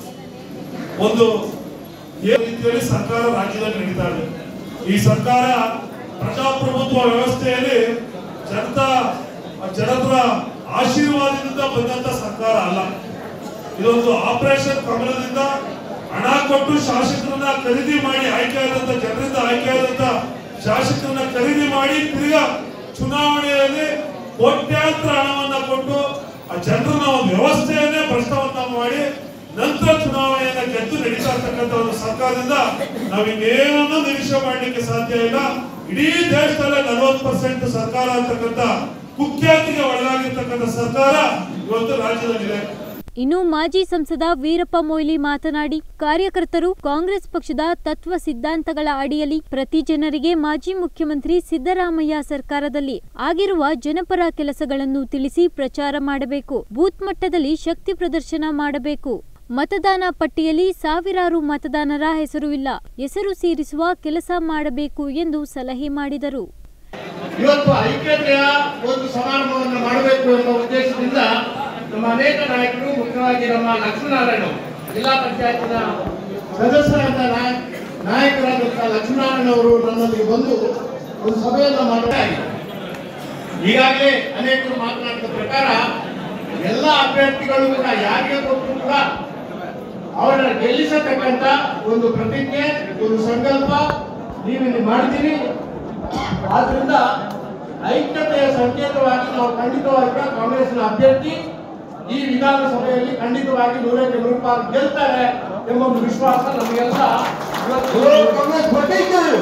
ಒಂದು ಏನ್ ರೀತಿಯಲ್ಲಿ ಸರ್ಕಾರ ರಾಜ್ಯದಲ್ಲಿ ನಡೀತಾ ಇದೆ ಈ ಸರ್ಕಾರ ಪ್ರಜಾಪ್ರಭುತ್ವ ವ್ಯವಸ್ಥೆಯಲ್ಲಿ ಜನತಾ ಜನರ ಆಶೀರ್ವಾದದಿಂದ ಬಂದಂತ ಸರ್ಕಾರ ಅಲ್ಲ ಇದೊಂದು ಆಪರೇಷನ್ ಕಮಲದಿಂದ ಹಣ ಕೊಟ್ಟು ಶಾಸಕರನ್ನ ಖರೀದಿ ಮಾಡಿ ಆಯ್ಕೆ ಆದಂತ ಜನರಿಂದ ಆಯ್ಕೆ ಆದಂತ ಶಾಸಕರನ್ನ ಖರೀದಿ ಮಾಡಿ ತಿರ್ಗಾ ಚುನಾವಣೆಯಲ್ಲಿ ಕೋಟ್ಯಾಂತರ ಹಣವನ್ನ ಕೊಟ್ಟು ಆ ಜನರನ್ನ ಒಂದು ವ್ಯವಸ್ಥೆಯನ್ನೇ ಭ್ರಷ್ಟವನ್ನ ಮಾಡಿ ನಂತರ ಚುನಾವಣೆಯನ್ನ ಗೆದ್ದು ನಡೀತಾ ಇರ್ತಕ್ಕಂಥ ಒಂದು ಸರ್ಕಾರದಿಂದ ನಾವು ಇನ್ನೇನನ್ನೂ ನಿರೀಕ್ಷೆ ಮಾಡಲಿಕ್ಕೆ ಸಾಧ್ಯ ಇಲ್ಲ ಇಡೀ ದೇಶದಲ್ಲೇ ನಲವತ್ತು ಪರ್ಸೆಂಟ್ ಸರ್ಕಾರ ಅಂತಕ್ಕಂಥ ಕುಖ್ಯಾತಿಗೆ ಒಳಗಾಗಿರ್ತಕ್ಕಂಥ ಸರ್ಕಾರ ಇವತ್ತು ರಾಜ್ಯದಲ್ಲಿದೆ ಇನ್ನು ಮಾಜಿ ಸಂಸದ ವೀರಪ್ಪ ಮೊಯ್ಲಿ ಮಾತನಾಡಿ ಕಾರ್ಯಕರ್ತರು ಕಾಂಗ್ರೆಸ್ ಪಕ್ಷದ ತತ್ವ ಸಿದ್ಧಾಂತಗಳ ಅಡಿಯಲ್ಲಿ ಪ್ರತಿ ಜನರಿಗೆ ಮಾಜಿ ಮುಖ್ಯಮಂತ್ರಿ ಸಿದ್ದರಾಮಯ್ಯ ಸರ್ಕಾರದಲ್ಲಿ ಆಗಿರುವ ಜನಪರ ಕೆಲಸಗಳನ್ನು ತಿಳಿಸಿ ಪ್ರಚಾರ ಮಾಡಬೇಕು ಬೂತ್ ಮಟ್ಟದಲ್ಲಿ ಶಕ್ತಿ ಪ್ರದರ್ಶನ ಮಾಡಬೇಕು ಮತದಾನ ಪಟ್ಟಿಯಲ್ಲಿ ಸಾವಿರಾರು ಮತದಾನರ ಹೆಸರು ಇಲ್ಲ ಹೆಸರು ಸೇರಿಸುವ ಕೆಲಸ ಮಾಡಬೇಕು ಎಂದು ಸಲಹೆ ಮಾಡಿದರು ಇವತ್ತು ಐಕ್ಯತೆಯ ಒಂದು ಸಮಾರಂಭವನ್ನು ಮಾಡಬೇಕು ಎಂಬ ಉದ್ದೇಶದಿಂದ ನಮ್ಮ ಅನೇಕ ನಾಯಕರು ಮುಖ್ಯವಾಗಿ ನಮ್ಮ ಲಕ್ಷ್ಮೀನಾರಾಯಣ ಜಿಲ್ಲಾ ಪಂಚಾಯತಿನ ಸದಸ್ಯರಾದ ನಾಯ- ನಾಯಕರಾದಂತಹ ಲಕ್ಷ್ಮೀನಾರಾಯಣ ಅವರು ನನ್ನೊಂದಿಗೆ ಬಂದು ಒಂದು ಸಭೆಯನ್ನು ಮಾಡಲಾಗಿದೆ ಈಗಾಗಲೇ ಅನೇಕರು ಮಾತನಾಡಿದ ಪ್ರಕಾರ ಎಲ್ಲ ಅಭ್ಯರ್ಥಿಗಳು ಕೂಡ ಯಾರಿಗೆ ಕೊಟ್ಟರು ಕೂಡ ಅವರನ್ನ ಗೆಲ್ಲಿಸತಕ್ಕಂತ ಒಂದು ಪ್ರತಿಜ್ಞೆ ಒಂದು ಸಂಕಲ್ಪ ನೀವಿಲ್ಲಿ ಮಾಡ್ತೀರಿ ಆದ್ರಿಂದ ಐಕ್ಯತೆಯ ಸಂಕೇತವಾಗಿ ನಾವು ಖಂಡಿತವಾಗಿ ಕೂಡ ಕಾಂಗ್ರೆಸ್ನ ಅಭ್ಯರ್ಥಿ ಈ ವಿಧಾನಸಭೆಯಲ್ಲಿ ಖಂಡಿತವಾಗಿ ನೂರಕ್ಕೆ ನೂರು ಪಾಲು ಗೆಲ್ತಾರೆ ಎಂಬ ಒಂದು ವಿಶ್ವಾಸ ನಮಗೆಲ್ಲ ಇವತ್ತು ಕಾಂಗ್ರೆಸ್ ಹೊರಟಿದ್ದೇವೆ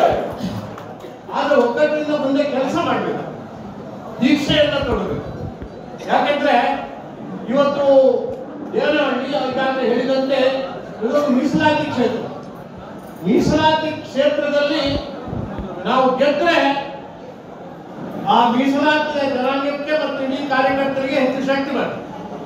ಆದ್ರೆ ಒಗ್ಗಟ್ಟಿನಿಂದ ಮುಂದೆ ಕೆಲಸ ಮಾಡಬೇಕು ದೀಕ್ಷೆಯನ್ನ ತೊಡಬೇಕು ಯಾಕೆಂದ್ರೆ ಇವತ್ತು ಏನೋ ಈಗಾಗಲೇ ಹೇಳಿದಂತೆ ಇದೊಂದು ಮೀಸಲಾತಿ ಕ್ಷೇತ್ರ ಮೀಸಲಾತಿ ಕ್ಷೇತ್ರದಲ್ಲಿ ನಾವು ಗೆದ್ರೆ ಆ ಮೀಸಲಾತಿಯ ಜನಾಂಗಕ್ಕೆ ಮತ್ತು ಇಡೀ ಕಾರ್ಯಕರ್ತರಿಗೆ ಹೆಚ್ಚು ಶಕ್ತಿ ಬರ್ತದೆ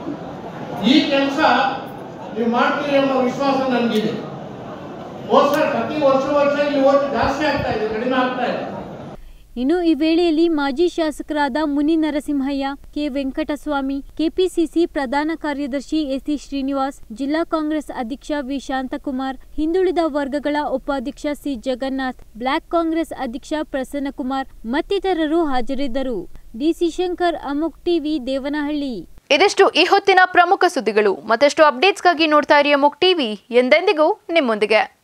ಈ ಕೆಲಸ ನೀವು ಮಾಡ್ತೀರಿ ಎಂಬ ವಿಶ್ವಾಸ ನನಗಿದೆ ವರ್ಷ ಪ್ರತಿ ವರ್ಷ ವರ್ಷ ಇಲ್ಲಿ ಓಟ್ ಜಾಸ್ತಿ ಆಗ್ತಾ ಇದೆ ಕಡಿಮೆ ಆಗ್ತಾ ಇದೆ ಇನ್ನು ಈ ವೇಳೆಯಲ್ಲಿ ಮಾಜಿ ಶಾಸಕರಾದ ಮುನಿ ನರಸಿಂಹಯ್ಯ ಕೆ ವೆಂಕಟಸ್ವಾಮಿ ಕೆಪಿಸಿಸಿ ಪ್ರಧಾನ ಕಾರ್ಯದರ್ಶಿ ಎಸಿ ಶ್ರೀನಿವಾಸ್ ಜಿಲ್ಲಾ ಕಾಂಗ್ರೆಸ್ ಅಧ್ಯಕ್ಷ ವಿ ಶಾಂತಕುಮಾರ್ ಹಿಂದುಳಿದ ವರ್ಗಗಳ ಉಪಾಧ್ಯಕ್ಷ ಸಿ ಜಗನ್ನಾಥ್ ಬ್ಲಾಕ್ ಕಾಂಗ್ರೆಸ್ ಅಧ್ಯಕ್ಷ ಪ್ರಸನ್ನಕುಮಾರ್ ಮತ್ತಿತರರು ಹಾಜರಿದ್ದರು ಡಿಸಿ ಶಂಕರ್ ಅಮುಕ್ ಟಿವಿ ದೇವನಹಳ್ಳಿ ಇದಿಷ್ಟು ಈ ಹೊತ್ತಿನ ಪ್ರಮುಖ ಸುದ್ದಿಗಳು ಮತ್ತಷ್ಟು ಅಪ್ಡೇಟ್ಸ್ಗಾಗಿ ನೋಡ್ತಾ ಇರಿ ಅಮುಕ್ ಟಿವಿ ಎಂದೆಂದಿಗೂ ನಿಮ್ಮೊಂದಿಗೆ